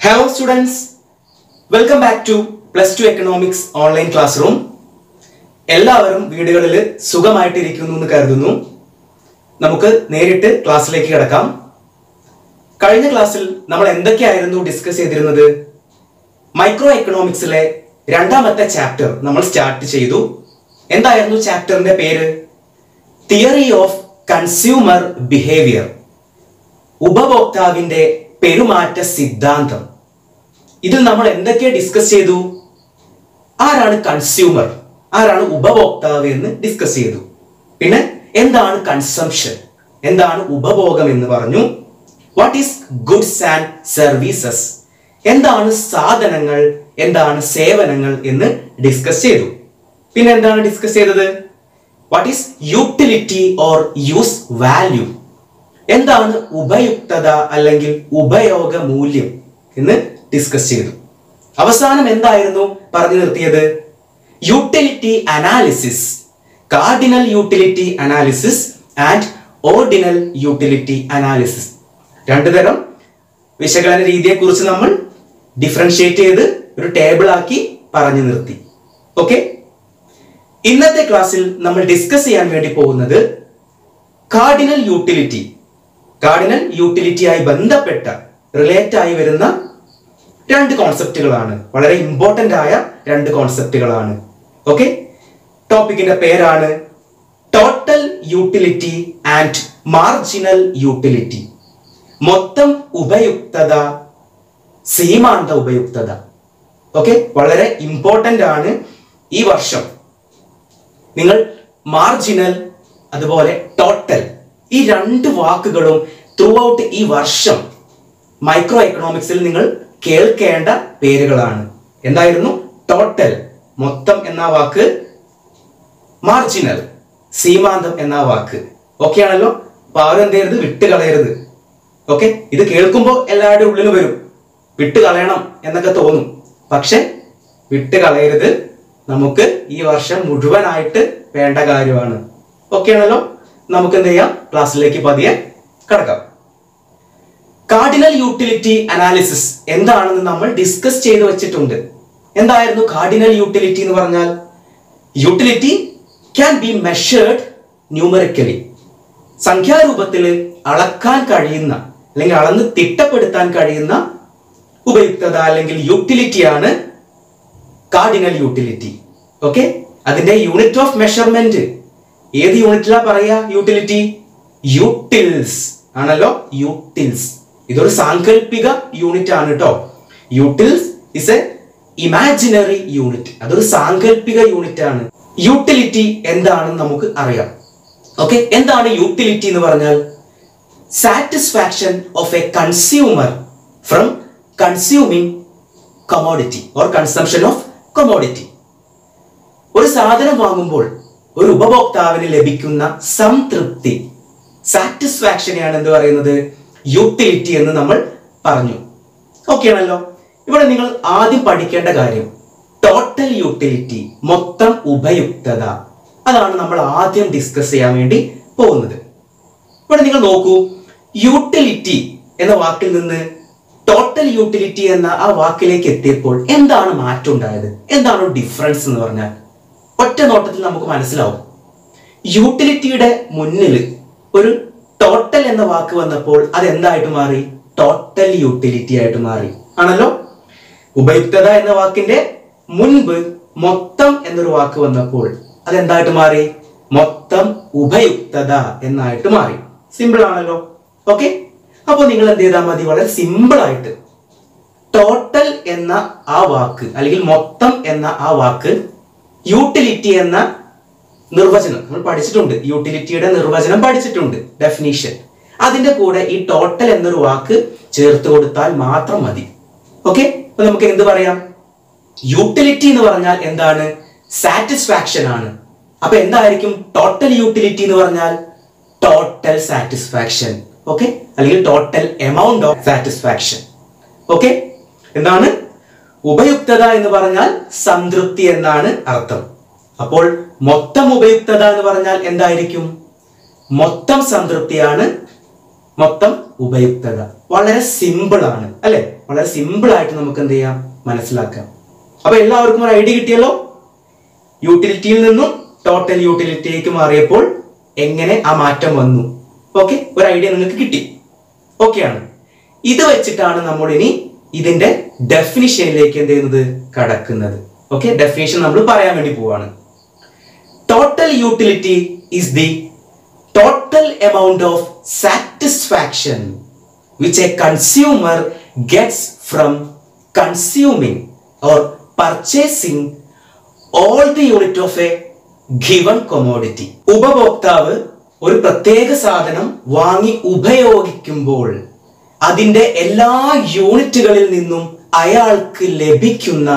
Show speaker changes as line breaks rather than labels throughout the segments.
hello students welcome back to plus two economics online classroom എല്ലാവരും വീടുകളിൽ സുഖമായിട്ടിരിക്കുന്നു എന്ന് കരുതുന്നു നമുക്ക് നേരിട്ട് ക്ലാസ്സിലേക്ക് കിടക്കാം കഴിഞ്ഞ ക്ലാസ്സിൽ നമ്മൾ എന്തൊക്കെയായിരുന്നു ഡിസ്കസ് ചെയ്തിരുന്നത് മൈക്രോ എക്കണോമിക്സിലെ രണ്ടാമത്തെ ചാപ്റ്റർ നമ്മൾ സ്റ്റാർട്ട് ചെയ്തു എന്തായിരുന്നു ചാപ്റ്ററിന്റെ പേര് തിയറി ഓഫ് കൺസ്യൂമർ ബിഹേവിയർ ഉപഭോക്താവിന്റെ പെരുമാറ്റ സിദ്ധാന്തം ഇതിൽ നമ്മൾ എന്തൊക്കെ ഡിസ്കസ് ചെയ്തു ആരാണ് കൺസ്യൂമർ ആരാണ് ഉപഭോക്താവ് എന്ന് ഡിസ്കസ് ചെയ്തു പിന്നെ എന്താണ് കൺസംഷൻ എന്താണ് ഉപഭോഗം എന്ന് പറഞ്ഞു what is goods and services എന്താണ് സാധനങ്ങൾ എന്താണ് സേവനങ്ങൾ എന്ന് ഡിസ്കസ് ചെയ്തു പിന്നെ എന്താണ് ഡിസ്കസ് ചെയ്തത് what is utility or use value എന്താണ് ഉപയുക്തത അല്ലെങ്കിൽ ഉപയോഗ മൂല്യം എന്ന് ഡിസ്കസ് ചെയ്തു അവസാനം എന്തായിരുന്നു പറഞ്ഞു നിർത്തിയത് utility analysis cardinal utility analysis and ordinal utility analysis രണ്ടു തരം വിശകലന രീതിയെക്കുറിച്ച് നമ്മൾ ഡിഫറൻഷിയേറ്റ് ചെയ്ത് ഒരു ടേബിൾ ആക്കി പറഞ്ഞു നിർത്തി ഓക്കെ ഇന്നത്തെ ക്ലാസ്സിൽ നമ്മൾ ഡിസ്കസ് ചെയ്യാൻ വേണ്ടി പോകുന്നത് കാർഡിനൽ യൂട്ടിലിറ്റി കാർഡിനൽ യൂട്ടിലിറ്റിയായി ബന്ധപ്പെട്ട റിലേറ്റ് ആയി വരുന്ന രണ്ട് കോൺസെപ്റ്റുകളാണ് വളരെ ഇമ്പോർട്ടന്റ് ആയ രണ്ട് കോൺസെപ്റ്റുകളാണ് ഓക്കെ ടോപ്പിക്കിന്റെ പേരാണ് total utility and marginal utility മൊത്തം ഉപയുക്തത സീമാന്ത ഉപയുക്തത ഓക്കെ വളരെ ഇമ്പോർട്ടന്റ് ആണ് ഈ വർഷം നിങ്ങൾ മാർജിനൽ അതുപോലെ ടോട്ടൽ ഈ രണ്ട് വാക്കുകളും ത്രൂ ഔട്ട് ഈ വർഷം മൈക്രോ എക്കണോമിക്സിൽ നിങ്ങൾ കേൾക്കേണ്ട പേരുകളാണ് എന്തായിരുന്നു ടോട്ടൽ മൊത്തം എന്ന വാക്ക് മാർജിനൽ സീമാന്തം എന്ന വാക്ക് ഓക്കെ ആണല്ലോ അപ്പൊ ആരും എന്ത് ചെയ്യരുത് വിട്ട് കളയരുത് ഓക്കെ ഇത് കേൾക്കുമ്പോൾ എല്ലാവരുടെ ഉള്ളിൽ വരും വിട്ട് കളയണം എന്നൊക്കെ തോന്നും പക്ഷെ വിട്ട് കളയരുത് നമുക്ക് ഈ വർഷം മുഴുവനായിട്ട് വേണ്ട കാര്യമാണ് ഓക്കെ ആണല്ലോ നമുക്ക് എന്ത് ചെയ്യാം ക്ലാസ്സിലേക്ക് പതിയെ കടക്കാം കാർഡിനൽ യൂട്ടിലിറ്റി അനാലിസിസ് എന്താണെന്ന് നമ്മൾ ഡിസ്കസ് ചെയ്തു വെച്ചിട്ടുണ്ട് എന്തായിരുന്നു കാർഡിനൽ യൂട്ടിലിറ്റി എന്ന് പറഞ്ഞാൽ utility can be measured numerically സംഖ്യാരൂപത്തിൽ അളക്കാൻ കഴിയുന്ന അല്ലെങ്കിൽ അളന്ന് തിട്ടപ്പെടുത്താൻ കഴിയുന്ന ഉപയുക്തത അല്ലെങ്കിൽ യൂട്ടിലിറ്റിയാണ് കാർഡിനൽ യൂട്ടിലിറ്റി ഓക്കെ അതിന്റെ യൂണിറ്റ് ഓഫ് മെഷർമെന്റ് ഏത് യൂണിറ്റിലാ പറയാ യൂട്ടിലിറ്റി യൂട്ടിൽസ് ആണല്ലോ യൂട്ടിൽസ് ഇതൊരു സാങ്കല്പിക യൂണിറ്റ് ആണ് കേട്ടോ utils is a imaginary unit അതൊരു സാങ്കല്പിക യൂണിറ്റ് ആണ് യൂട്ടിലിറ്റി എന്താണെന്ന് നമുക്ക് അറിയാം ഓക്കെ എന്താണ് യൂട്ടിലിറ്റി എന്ന് പറഞ്ഞാൽ satisfaction of a consumer from consuming commodity or consumption of commodity ഒരു സാധനം വാങ്ങുമ്പോൾ ഒരു ഉപഭോക്താവിന് ലഭിക്കുന്ന സംതൃപ്തി സാറ്റിസ്ഫാക്ഷനെയാണ് എന്ത് പറയുന്നത് യൂട്ടിലിറ്റി എന്ന് നമ്മൾ പറഞ്ഞു ഓക്കെ ആണല്ലോ ഇവിടെ നിങ്ങൾ ആദ്യം പഠിക്കേണ്ട കാര്യം ടോട്ടൽ യൂട്ടിലിറ്റി മൊത്തം ഉപയുക്തത അതാണ് നമ്മൾ ആദ്യം ഡിസ്കസ് ചെയ്യാൻ വേണ്ടി പോകുന്നത് ഇവിടെ നിങ്ങൾ നോക്കൂ യൂട്ടിലിറ്റി എന്ന വാക്കിൽ നിന്ന് ടോട്ടൽ യൂട്ടിലിറ്റി എന്ന ആ വാക്കിലേക്ക് എത്തിയപ്പോൾ എന്താണ് മാറ്റം ഉണ്ടായത് എന്താണ് ഡിഫറൻസ് എന്ന് പറഞ്ഞാൽ ഒറ്റ നോട്ടത്തിൽ നമുക്ക് മനസ്സിലാവും യൂട്ടിലിറ്റിയുടെ മുന്നിൽ ഒരു ടോട്ടൽ എന്ന വാക്ക് വന്നപ്പോൾ അത് എന്തായിട്ട് മാറി ടോട്ടൽ യൂട്ടിലിറ്റി ആയിട്ട് മാറി ആണല്ലോ ഉപയുക്തത എന്ന വാക്കിന്റെ മുൻപ് മൊത്തം എന്നൊരു വാക്ക് വന്നപ്പോൾ അതെന്തായിട്ട് മാറി മൊത്തം ഉപയുക്തത എന്നായിട്ട് മാറി സിമ്പിൾ ആണല്ലോ ഓക്കെ അപ്പൊ നിങ്ങൾ എന്ത് ചെയ്താൽ മതി വളരെ സിമ്പിൾ ആയിട്ട് ടോട്ടൽ എന്ന ആ വാക്ക് അല്ലെങ്കിൽ മൊത്തം എന്ന ആ വാക്ക് യൂട്ടിലിറ്റി എന്ന നിർവചനം നമ്മൾ പഠിച്ചിട്ടുണ്ട് യൂട്ടിലിറ്റിയുടെ നിർവചനം പഠിച്ചിട്ടുണ്ട് ഡെഫിനിഷൻ അതിന്റെ കൂടെ ഈ ടോട്ടൽ എന്നൊരു വാക്ക് ചേർത്ത് കൊടുത്താൽ മാത്രം മതി ഓക്കെ അപ്പൊ നമുക്ക് എന്ത് പറയാം യൂട്ടിലിറ്റി എന്ന് പറഞ്ഞാൽ എന്താണ് സാറ്റിസ്ഫാക്ഷൻ ആണ് അപ്പൊ എന്തായിരിക്കും ടോട്ടൽ യൂട്ടിലിറ്റി എന്ന് പറഞ്ഞാൽ ടോട്ടൽ സാറ്റിസ്ഫാക്ഷൻ ഓക്കെ അല്ലെങ്കിൽ total amount of satisfaction okay എന്താണ് ഉപയുക്തത എന്ന് പറഞ്ഞാൽ സംതൃപ്തി എന്നാണ് അർത്ഥം അപ്പോൾ മൊത്തം ഉപയുക്തത എന്ന് പറഞ്ഞാൽ എന്തായിരിക്കും മൊത്തം സംതൃപ്തിയാണ് മൊത്തം ഉപയുക്തത വളരെ സിമ്പിൾ ആണ് അല്ലെ വളരെ സിമ്പിൾ ആയിട്ട് നമുക്ക് എന്ത് ചെയ്യാം മനസ്സിലാക്കാം അപ്പൊ എല്ലാവർക്കും ഒരു ഐഡിയ കിട്ടിയല്ലോ യൂട്ടിലിറ്റിയിൽ നിന്നും ടോട്ടൽ യൂട്ടിലിറ്റിയിലേക്ക് മാറിയപ്പോൾ എങ്ങനെ ആ മാറ്റം വന്നു ഓക്കെ ഒരു ഐഡിയ നിങ്ങൾക്ക് കിട്ടി ഓക്കെയാണ് ഇത് വെച്ചിട്ടാണ് നമ്മൾ ഇനി ഇതിന്റെ ഡെഫിനിഷനിലേക്ക് എന്ത് ചെയ്യുന്നത് കടക്കുന്നത് ഓക്കെ ഡെഫിനിഷൻ നമ്മൾ പറയാൻ വേണ്ടി പോവാണ് total utility is the total amount of satisfaction which a consumer gets from consuming or purchasing all the unit of a given commodity ഉപഭോക്താവ് ഒരു പ്രത്യേക സാധനം വാങ്ങി ഉപയോഗിക്കുമ്പോൾ അതിന്റെ എല്ലാ യൂണിറ്റുകളിൽ നിന്നും അയാൾക്ക് ലഭിക്കുന്ന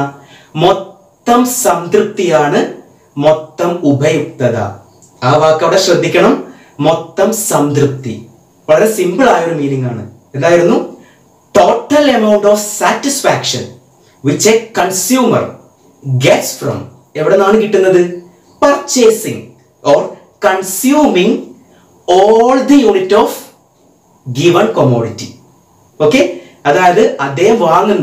മൊത്തം സംതൃപ്തിയാണ് മൊത്തം ഉപയുക്തത ആ വാക്ക് അവിടെ ശ്രദ്ധിക്കണം മൊത്തം സംതൃപ്തി വളരെ സിമ്പിൾ ആയ ഒരു മീനിങ് ആണ് എന്തായിരുന്നു total amount of satisfaction which a consumer gets from എവിടെ നിന്നാണ് കിട്ടുന്നത് purchasing or consuming all the unit of given commodity okay അതായത് അദ്ദേഹം വാങ്ങുന്ന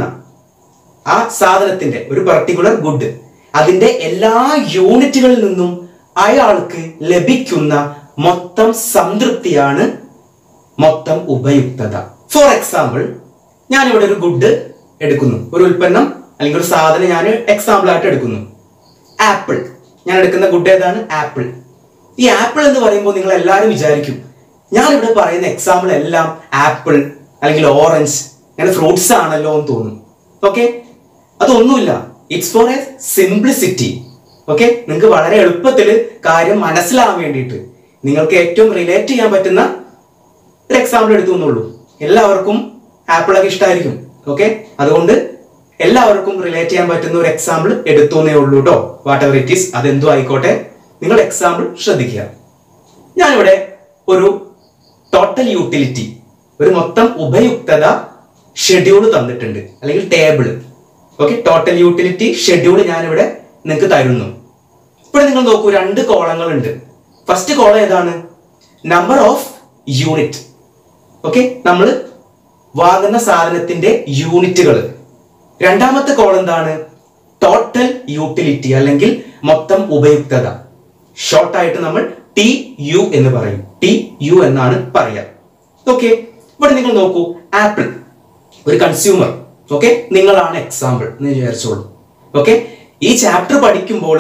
ആ സാധനത്തിന്റെ ഒരു പർട്ടിക്കുലർ ഗുഡ് അതിന്റെ എല്ലാ യൂണിറ്റുകളിൽ നിന്നും അയാൾക്ക് ലഭിക്കുന്ന മൊത്തം സംതൃപ്തിയാണ് മൊത്തം ഉപയുക്തത ഫോർ എക്സാമ്പിൾ ഞാൻ ഇവിടെ ഒരു ഗുഡ് എടുക്കുന്നു ഒരു ഉൽപ്പന്നം അല്ലെങ്കിൽ ഒരു സാധനം ഞാൻ എക്സാമ്പിൾ ആയിട്ട് എടുക്കുന്നു ആപ്പിൾ ഞാൻ എടുക്കുന്ന ഗുഡ് ഏതാണ് ആപ്പിൾ ഈ ആപ്പിൾ എന്ന് പറയുമ്പോൾ നിങ്ങൾ എല്ലാവരും വിചാരിക്കും ഞാൻ ഇവിടെ പറയുന്ന എക്സാമ്പിൾ എല്ലാം ആപ്പിൾ അല്ലെങ്കിൽ ഓറഞ്ച് അങ്ങനെ ഫ്രൂട്ട്സ് ആണല്ലോ എന്ന് തോന്നും ഓക്കെ അതൊന്നുമില്ല it's for a simplicity okay നിങ്ങൾക്ക് വളരെ എളുപ്പത്തിൽ കാര്യം മനസ്സിലാവാൻ വേണ്ടിയിട്ട് നിങ്ങൾക്ക് ഏറ്റവും റിലേറ്റ് ചെയ്യാൻ പറ്റുന്ന ഒരു എക്സാമ്പിൾ എടുത്തു എന്നുള്ളൂ എല്ലാവർക്കും ആപ്പിളൊക്കെ ഇഷ്ടമായിരിക്കും ഓക്കെ അതുകൊണ്ട് എല്ലാവർക്കും റിലേറ്റ് ചെയ്യാൻ പറ്റുന്ന ഒരു എക്സാമ്പിൾ എടുത്തുന്നേ ഉള്ളൂ കേട്ടോ വാട്ട് എവർ ഇറ്റ് ഈസ് അതെന്തോ ആയിക്കോട്ടെ നിങ്ങൾ എക്സാമ്പിൾ ശ്രദ്ധിക്കുക ഞാനിവിടെ ഒരു ടോട്ടൽ യൂട്ടിലിറ്റി ഒരു മൊത്തം ഉപയുക്തത ഷെഡ്യൂൾ തന്നിട്ടുണ്ട് അല്ലെങ്കിൽ table okay total utility schedule ഞാനിവിടെ നിങ്ങൾക്ക് തരുന്നു ഇവിടെ നിങ്ങൾ നോക്കൂ രണ്ട് കോളങ്ങൾ ഉണ്ട് ഫസ്റ്റ് കോളം ഏതാണ് നമ്പർ ഓഫ് യൂണിറ്റ് ഓക്കെ നമ്മൾ വാങ്ങുന്ന സാധനത്തിന്റെ യൂണിറ്റുകൾ രണ്ടാമത്തെ കോളം എന്താണ് ടോട്ടൽ യൂട്ടിലിറ്റി അല്ലെങ്കിൽ മൊത്തം ഉപയുക്തത ഷോർട്ടായിട്ട് നമ്മൾ ടി യു എന്ന് പറയും ടി യു എന്നാണ് പറയുക ഓക്കെ ഇവിടെ നിങ്ങൾ നോക്കൂ ആപ്പിൾ ഒരു കൺസ്യൂമർ ഓക്കെ നിങ്ങളാണ് എക്സാമ്പിൾ എന്ന് വിചാരിച്ചോളൂ ഓക്കെ ഈ ചാപ്റ്റർ പഠിക്കുമ്പോൾ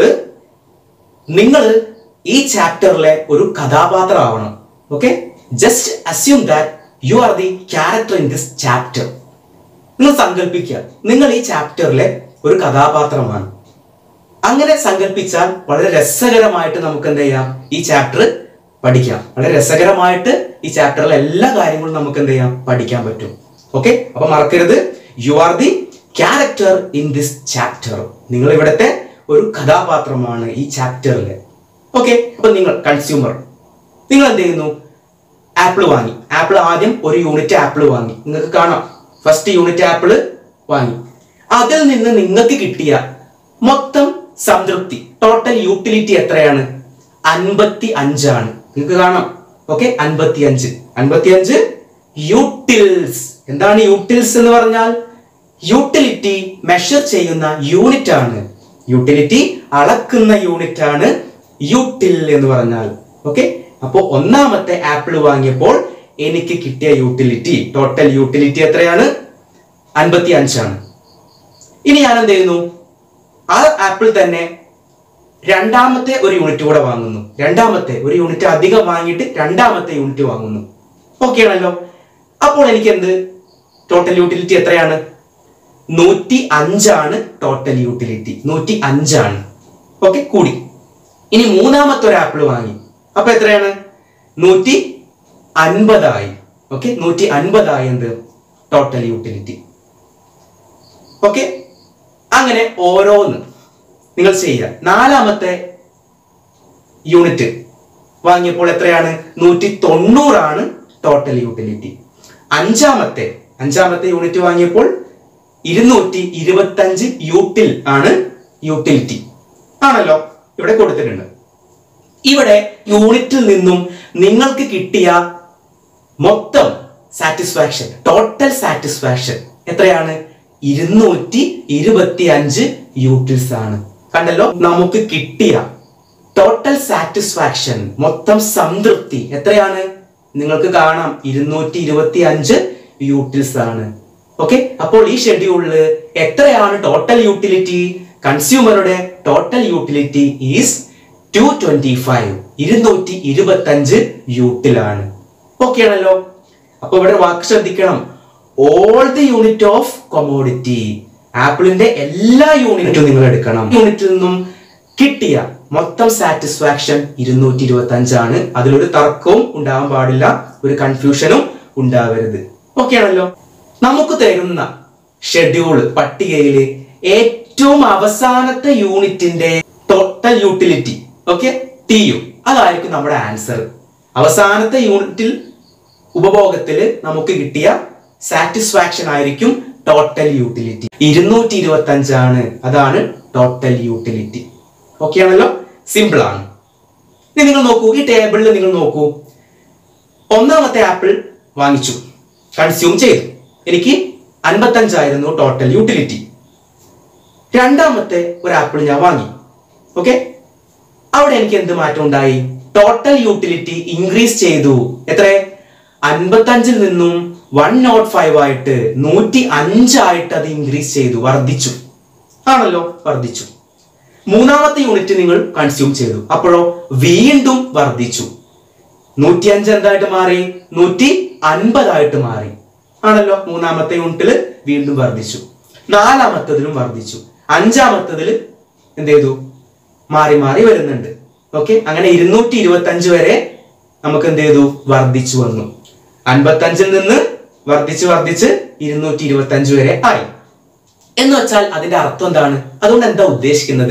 നിങ്ങൾ ഈ ചാപ്റ്ററിലെ ഒരു കഥാപാത്രം ആവണം okay just assume that you are the character in this chapter നിങ്ങൾ സങ്കല്പിക്കുക നിങ്ങൾ ഈ ചാപ്റ്ററിലെ ഒരു കഥാപാത്രമാണ് അങ്ങനെ സങ്കല്പിച്ചാൽ വളരെ രസകരമായിട്ട് നമുക്ക് എന്ത് ചെയ്യാം ഈ ചാപ്റ്റർ പഠിക്കാം വളരെ രസകരമായിട്ട് ഈ ചാപ്റ്ററിലെ എല്ലാ കാര്യങ്ങളും നമുക്ക് എന്ത് ചെയ്യാം പഠിക്കാൻ പറ്റും ഓക്കെ അപ്പൊ മറക്കരുത് you are the character in this chapter നിങ്ങൾ ഇവിടുത്തെ ഒരു കഥാപാത്രമാണ് ഈ ചാപ്റ്ററിലെ ഓക്കെ അപ്പൊ നിങ്ങൾ കൺസ്യൂമർ നിങ്ങൾ എന്ത് ചെയ്യുന്നു ആപ്പിൾ വാങ്ങി ആപ്പിൾ ആദ്യം ഒരു യൂണിറ്റ് ആപ്പിൾ വാങ്ങി നിങ്ങൾക്ക് കാണാം ഫസ്റ്റ് യൂണിറ്റ് ആപ്പിൾ വാങ്ങി അതിൽ നിന്ന് നിങ്ങൾക്ക് കിട്ടിയ മൊത്തം സംതൃപ്തി ടോട്ടൽ യൂട്ടിലിറ്റി എത്രയാണ് അൻപത്തി അഞ്ചാണ് നിങ്ങൾക്ക് കാണാം ഓക്കെ അൻപത്തി അഞ്ച് അൻപത്തി അഞ്ച് യൂട്ടിൽസ് എന്താണ് യൂട്ടിൽസ് എന്ന് പറഞ്ഞാൽ യൂട്ടിലിറ്റി മെഷർ ചെയ്യുന്ന യൂണിറ്റ് ആണ് യൂട്ടിലിറ്റി അളക്കുന്ന യൂണിറ്റ് ആണ് യൂട്ടിൽ എന്ന് പറഞ്ഞാൽ ഓക്കെ അപ്പോൾ ഒന്നാമത്തെ ആപ്പിൾ വാങ്ങിയപ്പോൾ എനിക്ക് കിട്ടിയ യൂട്ടിലിറ്റി ടോട്ടൽ യൂട്ടിലിറ്റി എത്രയാണ് അൻപത്തി അഞ്ചാണ് ഇനി ഞാൻ എന്ത് ചെയ്യുന്നു ആ ആപ്പിൾ തന്നെ രണ്ടാമത്തെ ഒരു യൂണിറ്റ് കൂടെ വാങ്ങുന്നു രണ്ടാമത്തെ ഒരു യൂണിറ്റ് അധികം വാങ്ങിയിട്ട് രണ്ടാമത്തെ യൂണിറ്റ് വാങ്ങുന്നു ഓക്കെ ആണല്ലോ അപ്പോൾ എനിക്ക് എന്ത് ടോട്ടൽ യൂട്ടിലിറ്റി എത്രയാണ് നൂറ്റി അഞ്ചാണ് ടോട്ടൽ യൂട്ടിലിറ്റി നൂറ്റി അഞ്ചാണ് ഓക്കെ കൂടി ഇനി മൂന്നാമത്തെ ഒരു ആപ്പിൾ വാങ്ങി അപ്പൊ എത്രയാണ് നൂറ്റി അൻപതായി ഓക്കെ നൂറ്റി അൻപതായി എന്ത് ടോട്ടൽ യൂട്ടിലിറ്റി ഓക്കെ അങ്ങനെ ഓരോന്ന് നിങ്ങൾ ചെയ്യുക നാലാമത്തെ യൂണിറ്റ് വാങ്ങിയപ്പോൾ എത്രയാണ് നൂറ്റി തൊണ്ണൂറാണ് ടോട്ടൽ യൂട്ടിലിറ്റി അഞ്ചാമത്തെ അഞ്ചാമത്തെ യൂണിറ്റ് വാങ്ങിയപ്പോൾ ഇരുന്നൂറ്റി ഇരുപത്തഞ്ച് യൂട്ടിൽ ആണ് യൂട്ടിലിറ്റി ആണല്ലോ ഇവിടെ കൊടുത്തിട്ടുണ്ട് ഇവിടെ യൂണിറ്റിൽ നിന്നും നിങ്ങൾക്ക് കിട്ടിയ മൊത്തം സാറ്റിസ്ഫാക്ഷൻ ടോട്ടൽ സാറ്റിസ്ഫാക്ഷൻ എത്രയാണ് ഇരുന്നൂറ്റി ഇരുപത്തി അഞ്ച് യൂട്ടിൽസ് ആണ് കണ്ടല്ലോ നമുക്ക് കിട്ടിയ ടോട്ടൽ സാറ്റിസ്ഫാക്ഷൻ മൊത്തം സംതൃപ്തി എത്രയാണ് നിങ്ങൾക്ക് കാണാം ഇരുന്നൂറ്റി ഇരുപത്തി അഞ്ച് യൂട്ടിൽസ് ആണ് ഓക്കെ അപ്പോൾ ഈ ഷെഡ്യൂളില് എത്രയാണ് ടോട്ടൽ യൂട്ടിലിറ്റി കൺസ്യൂമറുടെ total utility is two twenty five ഇരുന്നൂറ്റി ഇരുപത്തി അഞ്ച് യൂട്ടിലാണ് ഓക്കെ ആണല്ലോ അപ്പൊ ഇവിടെ വാക്ക് ശ്രദ്ധിക്കണം all the unit of commodity ആപ്പിളിന്റെ എല്ലാ യൂണിറ്റും നിങ്ങൾ എടുക്കണം യൂണിറ്റിൽ നിന്നും കിട്ടിയ മൊത്തം സാറ്റിസ്ഫാക്ഷൻ ഇരുന്നൂറ്റി ഇരുപത്തി അഞ്ചാണ് അതിലൊരു തർക്കവും ഉണ്ടാവാൻ പാടില്ല ഒരു കൺഫ്യൂഷനും ഉണ്ടാവരുത് ഓക്കെ ആണല്ലോ നമുക്ക് തരുന്ന ഷെഡ്യൂൾ പട്ടികയില് ഏറ്റവും അവസാനത്തെ യൂണിറ്റിന്റെ total utility okay T U അതായിരിക്കും നമ്മുടെ ആൻസർ അവസാനത്തെ യൂണിറ്റിൽ ഉപഭോഗത്തിൽ നമുക്ക് കിട്ടിയ സാറ്റിസ്ഫാക്ഷൻ ആയിരിക്കും ടോട്ടൽ യൂട്ടിലിറ്റി ഇരുന്നൂറ്റി ഇരുപത്തി അഞ്ചാണ് അതാണ് ടോട്ടൽ യൂട്ടിലിറ്റി ഓക്കെ ആണല്ലോ സിമ്പിൾ ആണ് ഇനി നിങ്ങൾ നോക്കൂ ഈ ടേബിളിൽ നിങ്ങൾ നോക്കൂ ഒന്നാമത്തെ ആപ്പിൾ വാങ്ങിച്ചു കൺസ്യൂം ചെയ്തു എനിക്ക് അൻപത്തഞ്ചായിരുന്നു ടോട്ടൽ യൂട്ടിലിറ്റി രണ്ടാമത്തെ ഒരു ആപ്പിൾ ഞാൻ വാങ്ങി ഓക്കെ അവിടെ എനിക്ക് എന്ത് മാറ്റം ഉണ്ടായി ടോട്ടൽ യൂട്ടിലിറ്റി ഇൻക്രീസ് ചെയ്തു എത്ര അൻപത്തഞ്ചിൽ നിന്നും വൺ നോട്ട് ഫൈവ് ആയിട്ട് നൂറ്റി അഞ്ചായിട്ട് അത് ഇൻക്രീസ് ചെയ്തു വർദ്ധിച്ചു ആണല്ലോ വർദ്ധിച്ചു മൂന്നാമത്തെ യൂണിറ്റ് നിങ്ങൾ കൺസ്യൂം ചെയ്തു അപ്പോഴോ വീണ്ടും വർദ്ധിച്ചു നൂറ്റി അഞ്ച് എന്തായിട്ട് മാറി നൂറ്റി അൻപതായിട്ട് മാറി ആണല്ലോ മൂന്നാമത്തെ യൂണിറ്റിൽ വീണ്ടും വർദ്ധിച്ചു നാലാമത്തതിലും വർദ്ധിച്ചു അഞ്ചാമത്തതിൽ എന്ത് ചെയ്തു മാറി മാറി വരുന്നുണ്ട് ഓക്കെ അങ്ങനെ ഇരുന്നൂറ്റി ഇരുപത്തി അഞ്ച് വരെ നമുക്ക് എന്ത് ചെയ്തു വർദ്ധിച്ചു വന്നു അൻപത്തഞ്ചിൽ നിന്ന് വർദ്ധിച്ച് വർദ്ധിച്ച് ഇരുന്നൂറ്റി ഇരുപത്തി അഞ്ച് വരെ ആയി എന്ന് വെച്ചാൽ അതിന്റെ അർത്ഥം എന്താണ് അതുകൊണ്ട് എന്താ ഉദ്ദേശിക്കുന്നത്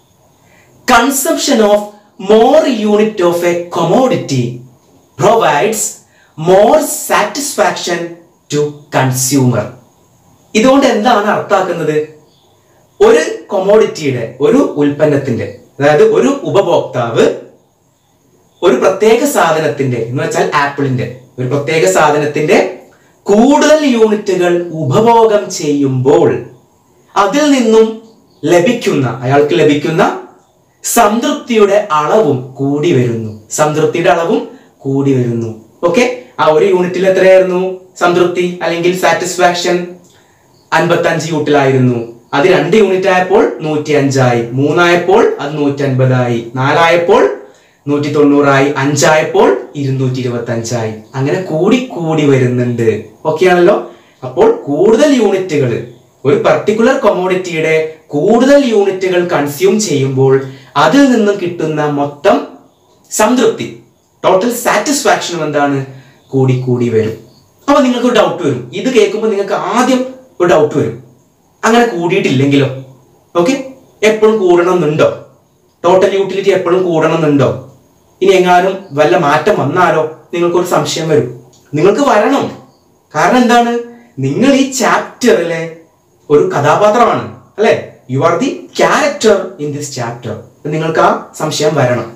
consumption of more unit of a commodity provides more satisfaction to consumer ഇതുകൊണ്ട് എന്താണ് അർത്ഥാക്കുന്നത് ഒരു കൊമോഡിറ്റിയുടെ ഒരു ഉൽപ്പന്നത്തിന്റെ അതായത് ഒരു ഉപഭോക്താവ് ഒരു പ്രത്യേക സാധനത്തിന്റെ എന്ന് വെച്ചാൽ ആപ്പിളിന്റെ ഒരു പ്രത്യേക സാധനത്തിന്റെ കൂടുതൽ യൂണിറ്റുകൾ ഉപഭോഗം ചെയ്യുമ്പോൾ അതിൽ നിന്നും ലഭിക്കുന്ന അയാൾക്ക് ലഭിക്കുന്ന സംതൃപ്തിയുടെ അളവും കൂടി വരുന്നു സംതൃപ്തിയുടെ അളവും കൂടി വരുന്നു ഓക്കെ ആ ഒരു യൂണിറ്റിൽ എത്രയായിരുന്നു സംതൃപ്തി അല്ലെങ്കിൽ സാറ്റിസ്ഫാക്ഷൻ അൻപത്തഞ്ച് യൂട്ടിലായിരുന്നു അത് രണ്ട് യൂണിറ്റ് ആയപ്പോൾ നൂറ്റി അഞ്ചായി മൂന്നായപ്പോൾ അത് നൂറ്റി അൻപതായി നാലായപ്പോൾ നൂറ്റി തൊണ്ണൂറായി അഞ്ചായപ്പോൾ ഇരുന്നൂറ്റി ഇരുപത്തി അഞ്ചായി അങ്ങനെ കൂടി കൂടി വരുന്നുണ്ട് ഓക്കെ ആണല്ലോ അപ്പോൾ കൂടുതൽ യൂണിറ്റുകൾ ഒരു പർട്ടിക്കുലർ കൊമോഡിറ്റിയുടെ കൂടുതൽ യൂണിറ്റുകൾ കൺസ്യൂം ചെയ്യുമ്പോൾ അതിൽ നിന്നും കിട്ടുന്ന മൊത്തം സംതൃപ്തി ടോട്ടൽ സാറ്റിസ്ഫാക്ഷനും എന്താണ് കൂടി കൂടി വരും അപ്പൊ നിങ്ങൾക്ക് ഒരു ഡൗട്ട് വരും ഇത് കേൾക്കുമ്പോൾ നിങ്ങൾക്ക് ആദ്യം ഒരു ഡൗട്ട് വരും അങ്ങനെ കൂടിയിട്ടില്ലെങ്കിലോ ഓക്കെ എപ്പോഴും കൂടണം എന്നുണ്ടോ ടോട്ടൽ യൂട്ടിലിറ്റി എപ്പോഴും കൂടണം എന്നുണ്ടോ ഇനി എങ്ങാനും വല്ല മാറ്റം വന്നാലോ നിങ്ങൾക്കൊരു സംശയം വരും നിങ്ങൾക്ക് വരണം കാരണം എന്താണ് നിങ്ങൾ ഈ ചാപ്റ്ററിലെ ഒരു കഥാപാത്രമാണ് അല്ലെ you are the character in this chapter നിങ്ങൾക്ക് ആ സംശയം വരണം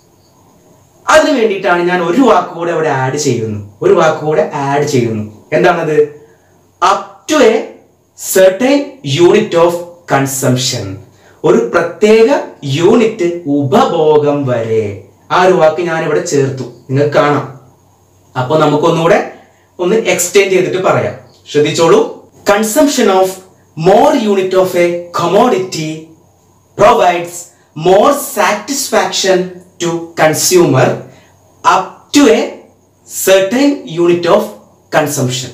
അതിനു വേണ്ടിയിട്ടാണ് ഞാൻ ഒരു വാക്ക് കൂടെ അവിടെ ആഡ് ചെയ്യുന്നു ഒരു വാക്ക് കൂടെ ആഡ് ചെയ്യുന്നു എന്താണത് up to a certain unit of consumption ഒരു പ്രത്യേക യൂണിറ്റ് ഉപഭോഗം വരെ ആ ഒരു വാക്ക് ഞാൻ ഇവിടെ ചേർത്തു നിങ്ങൾക്ക് കാണാം അപ്പൊ നമുക്കൊന്നുകൂടെ ഒന്ന് എക്സ്റ്റെൻഡ് ചെയ്തിട്ട് പറയാം ശ്രദ്ധിച്ചോളൂ consumption of more unit of a commodity provides more satisfaction to consumer up to a certain unit of consumption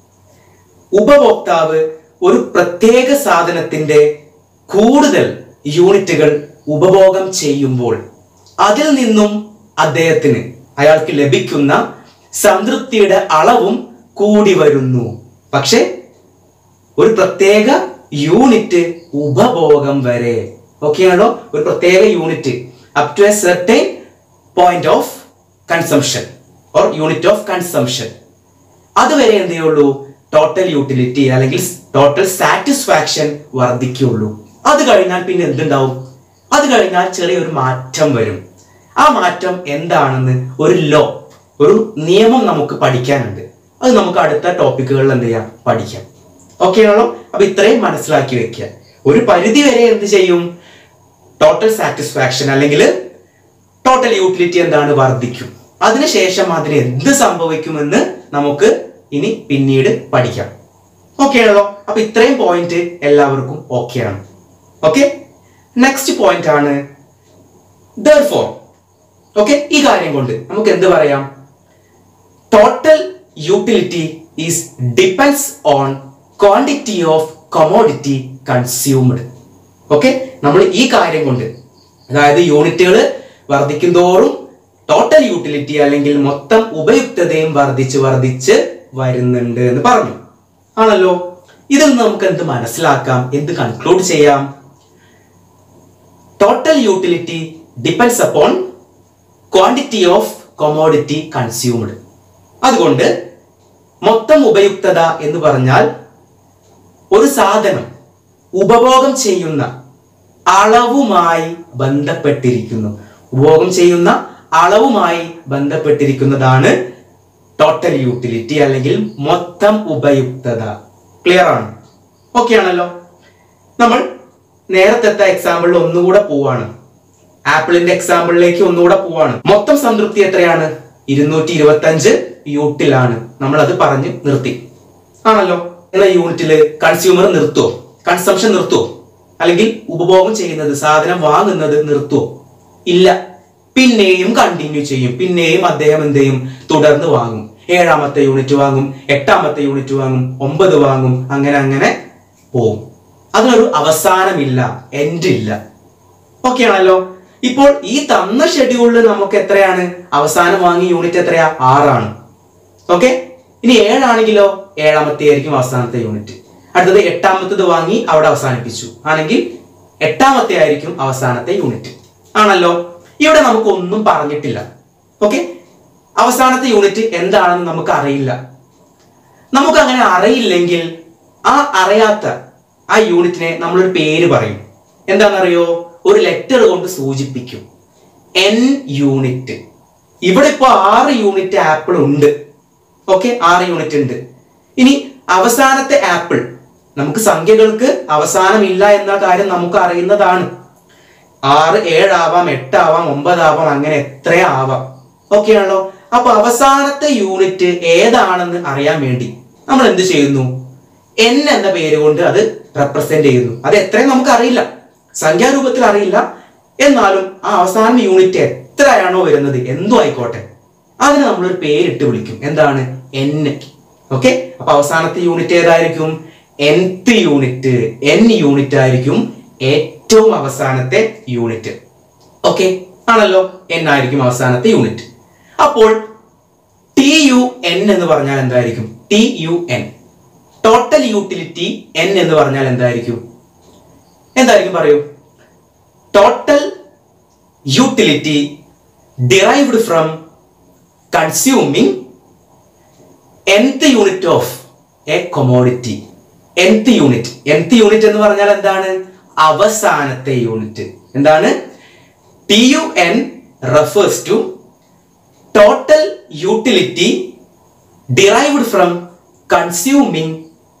ഉപഭോക്താവ് ഒരു പ്രത്യേക സാധനത്തിന്റെ കൂടുതൽ യൂണിറ്റുകൾ ഉപഭോഗം ചെയ്യുമ്പോൾ അതിൽ നിന്നും അദ്ദേഹത്തിന് അയാൾക്ക് ലഭിക്കുന്ന സംതൃപ്തിയുടെ അളവും കൂടി വരുന്നു പക്ഷേ ഒരു പ്രത്യേക യൂണിറ്റ് ഉപഭോഗം വരെ ഓക്കെ ആണോ ഒരു പ്രത്യേക unit up to a certain point of consumption or unit of consumption അതുവരെ എന്തേ ഉള്ളൂ ടോട്ടൽ യൂട്ടിലിറ്റി അല്ലെങ്കിൽ ടോട്ടൽ സാറ്റിസ്ഫാക്ഷൻ വർദ്ധിക്കുള്ളൂ അത് കഴിഞ്ഞാൽ പിന്നെ എന്തുണ്ടാവും അത് കഴിഞ്ഞാൽ ചെറിയൊരു മാറ്റം വരും ആ മാറ്റം എന്താണെന്ന് ഒരു ലോ ഒരു നിയമം നമുക്ക് പഠിക്കാനുണ്ട് അത് നമുക്ക് അടുത്ത ടോപ്പിക്കുകളിൽ എന്ത് ചെയ്യാം പഠിക്കാം ഓക്കെ ആണല്ലോ അപ്പൊ ഇത്രയും മനസ്സിലാക്കി വെക്കുക ഒരു പരിധി വരെ എന്ത് ചെയ്യും ടോട്ടൽ സാറ്റിസ്ഫാക്ഷൻ അല്ലെങ്കിൽ ടോട്ടൽ യൂട്ടിലിറ്റി എന്താണ് വർദ്ധിക്കും അതിനുശേഷം അതിന് എന്ത് സംഭവിക്കുമെന്ന് നമുക്ക് ഇനി പിന്നീട് പഠിക്കാം ഓക്കെ ആണല്ലോ അപ്പൊ ഇത്രയും പോയിന്റ് എല്ലാവർക്കും ഓക്കെ ആണ് ഓക്കെ നെക്സ്റ്റ് പോയിന്റ് ആണ് ഫോർ ഓക്കെ ഈ കാര്യം കൊണ്ട് നമുക്ക് എന്ത് പറയാം total utility is depends on quantity of commodity consumed okay നമ്മൾ ഈ കാര്യം കൊണ്ട് അതായത് യൂണിറ്റുകൾ വർദ്ധിക്കും തോറും ടോട്ടൽ യൂട്ടിലിറ്റി അല്ലെങ്കിൽ മൊത്തം ഉപയുക്തതയും വർദ്ധിച്ച് വർദ്ധിച്ച് വരുന്നുണ്ട് എന്ന് പറഞ്ഞു ആണല്ലോ ഇതിൽ നിന്ന് നമുക്ക് എന്ത് മനസ്സിലാക്കാം എന്ത് കൺക്ലൂഡ് ചെയ്യാം total utility depends upon quantity of commodity consumed അതുകൊണ്ട് മൊത്തം ഉപയുക്തത എന്ന് പറഞ്ഞാൽ ഒരു സാധനം ഉപഭോഗം ചെയ്യുന്ന അളവുമായി ബന്ധപ്പെട്ടിരിക്കുന്നു ഉപഭോഗം ചെയ്യുന്ന അളവുമായി ബന്ധപ്പെട്ടിരിക്കുന്നതാണ് ടോട്ടൽ യൂട്ടിലിറ്റി അല്ലെങ്കിൽ മൊത്തം ഉപയുക്തത ക്ലിയർ ആണ് ഓക്കെ ആണല്ലോ നമ്മൾ നേരത്തെ എക്സാമ്പിളിൽ ഒന്നുകൂടെ പോവാണ് ആപ്പിളിന്റെ എക്സാമ്പിളിലേക്ക് ഒന്നുകൂടെ പോവാണ് മൊത്തം സംതൃപ്തി എത്രയാണ് ഇരുന്നൂറ്റി ഇരുപത്തി അഞ്ച് യൂട്ടിലാണ് നമ്മൾ അത് പറഞ്ഞ് നിർത്തി ആണല്ലോ എന്ന യൂണിറ്റില് കൺസ്യൂമർ നിർത്തുവോ കൺസംഷൻ നിർത്തുവോ അല്ലെങ്കിൽ ഉപഭോഗം ചെയ്യുന്നത് സാധനം വാങ്ങുന്നത് നിർത്തുവോ ഇല്ല പിന്നെയും കണ്ടിന്യൂ ചെയ്യും പിന്നെയും അദ്ദേഹം എന്ത് ചെയ്യും തുടർന്ന് വാങ്ങും ഏഴാമത്തെ യൂണിറ്റ് വാങ്ങും എട്ടാമത്തെ യൂണിറ്റ് വാങ്ങും ഒമ്പത് വാങ്ങും അങ്ങനെ അങ്ങനെ പോവും അതിനൊരു അവസാനമില്ല എൻഡ് ഇല്ല ഓക്കെ ആണല്ലോ ഇപ്പോൾ ഈ തന്ന ഷെഡ്യൂളിൽ നമുക്ക് എത്രയാണ് അവസാനം വാങ്ങിയ യൂണിറ്റ് എത്രയാ ആറാണ് ഓക്കെ ഇനി ഏഴാണെങ്കിലോ ഏഴാമത്തെ ആയിരിക്കും അവസാനത്തെ യൂണിറ്റ് അടുത്തത് എട്ടാമത്തത് വാങ്ങി അവിടെ അവസാനിപ്പിച്ചു ആണെങ്കിൽ എട്ടാമത്തെ ആയിരിക്കും അവസാനത്തെ യൂണിറ്റ് ആണല്ലോ ഇവിടെ നമുക്ക് ഒന്നും പറഞ്ഞിട്ടില്ല ഓക്കെ അവസാനത്തെ യൂണിറ്റ് എന്താണെന്ന് നമുക്ക് അറിയില്ല നമുക്ക് അങ്ങനെ അറിയില്ലെങ്കിൽ ആ അറിയാത്ത ആ യൂണിറ്റിനെ നമ്മളൊരു പേര് പറയും എന്താണെന്നറിയോ ഒരു ലെറ്റർ കൊണ്ട് സൂചിപ്പിക്കും എൻ യൂണിറ്റ് ഇവിടെ ഇപ്പോൾ ആറ് യൂണിറ്റ് ആപ്പിൾ ഉണ്ട് ഓക്കെ ആറ് യൂണിറ്റ് ഉണ്ട് ഇനി അവസാനത്തെ ആപ്പിൾ നമുക്ക് സംഖ്യകൾക്ക് അവസാനമില്ല എന്ന കാര്യം നമുക്ക് അറിയുന്നതാണ് ആറ് ഏഴാവാം എട്ടാവാം ഒമ്പതാവാം അങ്ങനെ എത്രയാവാം ഓക്കെ ആണല്ലോ അപ്പൊ അവസാനത്തെ യൂണിറ്റ് ഏതാണെന്ന് അറിയാൻ വേണ്ടി നമ്മൾ എന്ത് ചെയ്യുന്നു എൻ എന്ന പേര് കൊണ്ട് അത് റെപ്രസെന്റ് ചെയ്യുന്നു അത് എത്രയും നമുക്ക് അറിയില്ല സംഖ്യാരൂപത്തിൽ അറിയില്ല എന്നാലും ആ അവസാന യൂണിറ്റ് എത്രയാണോ വരുന്നത് എന്തോ ആയിക്കോട്ടെ അതിന് നമ്മളൊരു പേരിട്ട് വിളിക്കും എന്താണ് എൻ ഓക്കെ അപ്പൊ അവസാനത്തെ യൂണിറ്റ് ഏതായിരിക്കും nth യൂണിറ്റ് എൻ യൂണിറ്റ് ആയിരിക്കും ഏറ്റവും അവസാനത്തെ യൂണിറ്റ് ഓക്കെ ആണല്ലോ എൻ ആയിരിക്കും അവസാനത്തെ യൂണിറ്റ് അപ്പോൾ ടി യു എൻ എന്ന് പറഞ്ഞാൽ എന്തായിരിക്കും T U N total utility N എന്ന് പറഞ്ഞാൽ എന്തായിരിക്കും എന്തായിരിക്കും പറയൂ total utility derived from consuming nth unit of a commodity nth unit nth unit എന്ന് പറഞ്ഞാൽ എന്താണ് അവസാനത്തെ യൂണിറ്റ് എന്താണ് T U N refers to total utility derived from consuming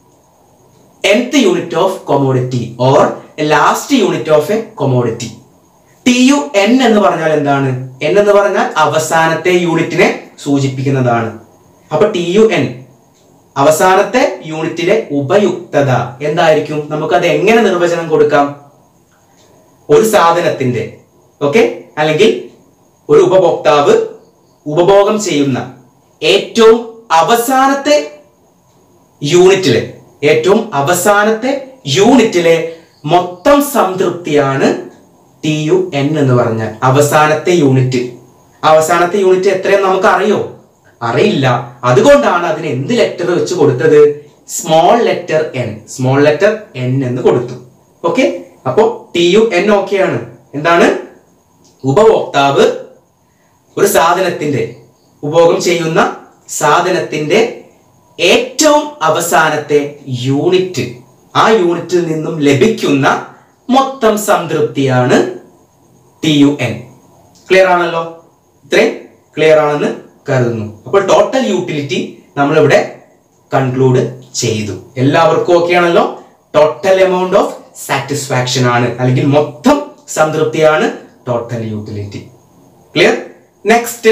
nth unit of commodity or last unit of a commodity T U N എന്ന് പറഞ്ഞാൽ എന്താണ് N എന്ന് പറഞ്ഞാൽ അവസാനത്തെ യൂണിറ്റിനെ സൂചിപ്പിക്കുന്നതാണ് അപ്പൊ ടി യു എൻ അവസാനത്തെ യൂണിറ്റിലെ ഉപയുക്തത എന്തായിരിക്കും നമുക്കത് എങ്ങനെ നിർവചനം കൊടുക്കാം ഒരു സാധനത്തിന്റെ ഓക്കെ അല്ലെങ്കിൽ ഒരു ഉപഭോക്താവ് ഉപഭോഗം ചെയ്യുന്ന ഏറ്റവും അവസാനത്തെ യൂണിറ്റിലെ ഏറ്റവും അവസാനത്തെ യൂണിറ്റിലെ മൊത്തം സംതൃപ്തിയാണ് ടി യു എൻ എന്ന് പറഞ്ഞാൽ അവസാനത്തെ യൂണിറ്റ് അവസാനത്തെ യൂണിറ്റ് എത്രയെന്ന് നമുക്ക് അറിയോ അറിയില്ല അതുകൊണ്ടാണ് അതിന് എന്ത് ലെറ്റർ വെച്ച് കൊടുത്തത് small letter N small letter N എന്ന് കൊടുത്തു ഓക്കെ അപ്പോ ടി യു എൻ ഓക്കെയാണ് എന്താണ് ഉപഭോക്താവ് ഒരു സാധനത്തിന്റെ ഉപഭോഗം ചെയ്യുന്ന സാധനത്തിന്റെ ഏറ്റവും അവസാനത്തെ യൂണിറ്റ് ആ യൂണിറ്റിൽ നിന്നും ലഭിക്കുന്ന മൊത്തം സംതൃപ്തിയാണ് ടി യു എൻ ക്ലിയർ ആണല്ലോ ഇത്രയും ക്ലിയർ ആണെന്ന് കരുതുന്നു അപ്പോൾ ടോട്ടൽ യൂട്ടിലിറ്റി നമ്മളിവിടെ കൺക്ലൂഡ് ചെയ്തു എല്ലാവർക്കും ഓക്കെ ആണല്ലോ ടോട്ടൽ എമൗണ്ട് ഓഫ് സാറ്റിസ്ഫാക്ഷൻ ആണ് അല്ലെങ്കിൽ മൊത്തം സംതൃപ്തിയാണ് ടോട്ടൽ യൂട്ടിലിറ്റി ക്ലിയർ നെക്സ്റ്റ്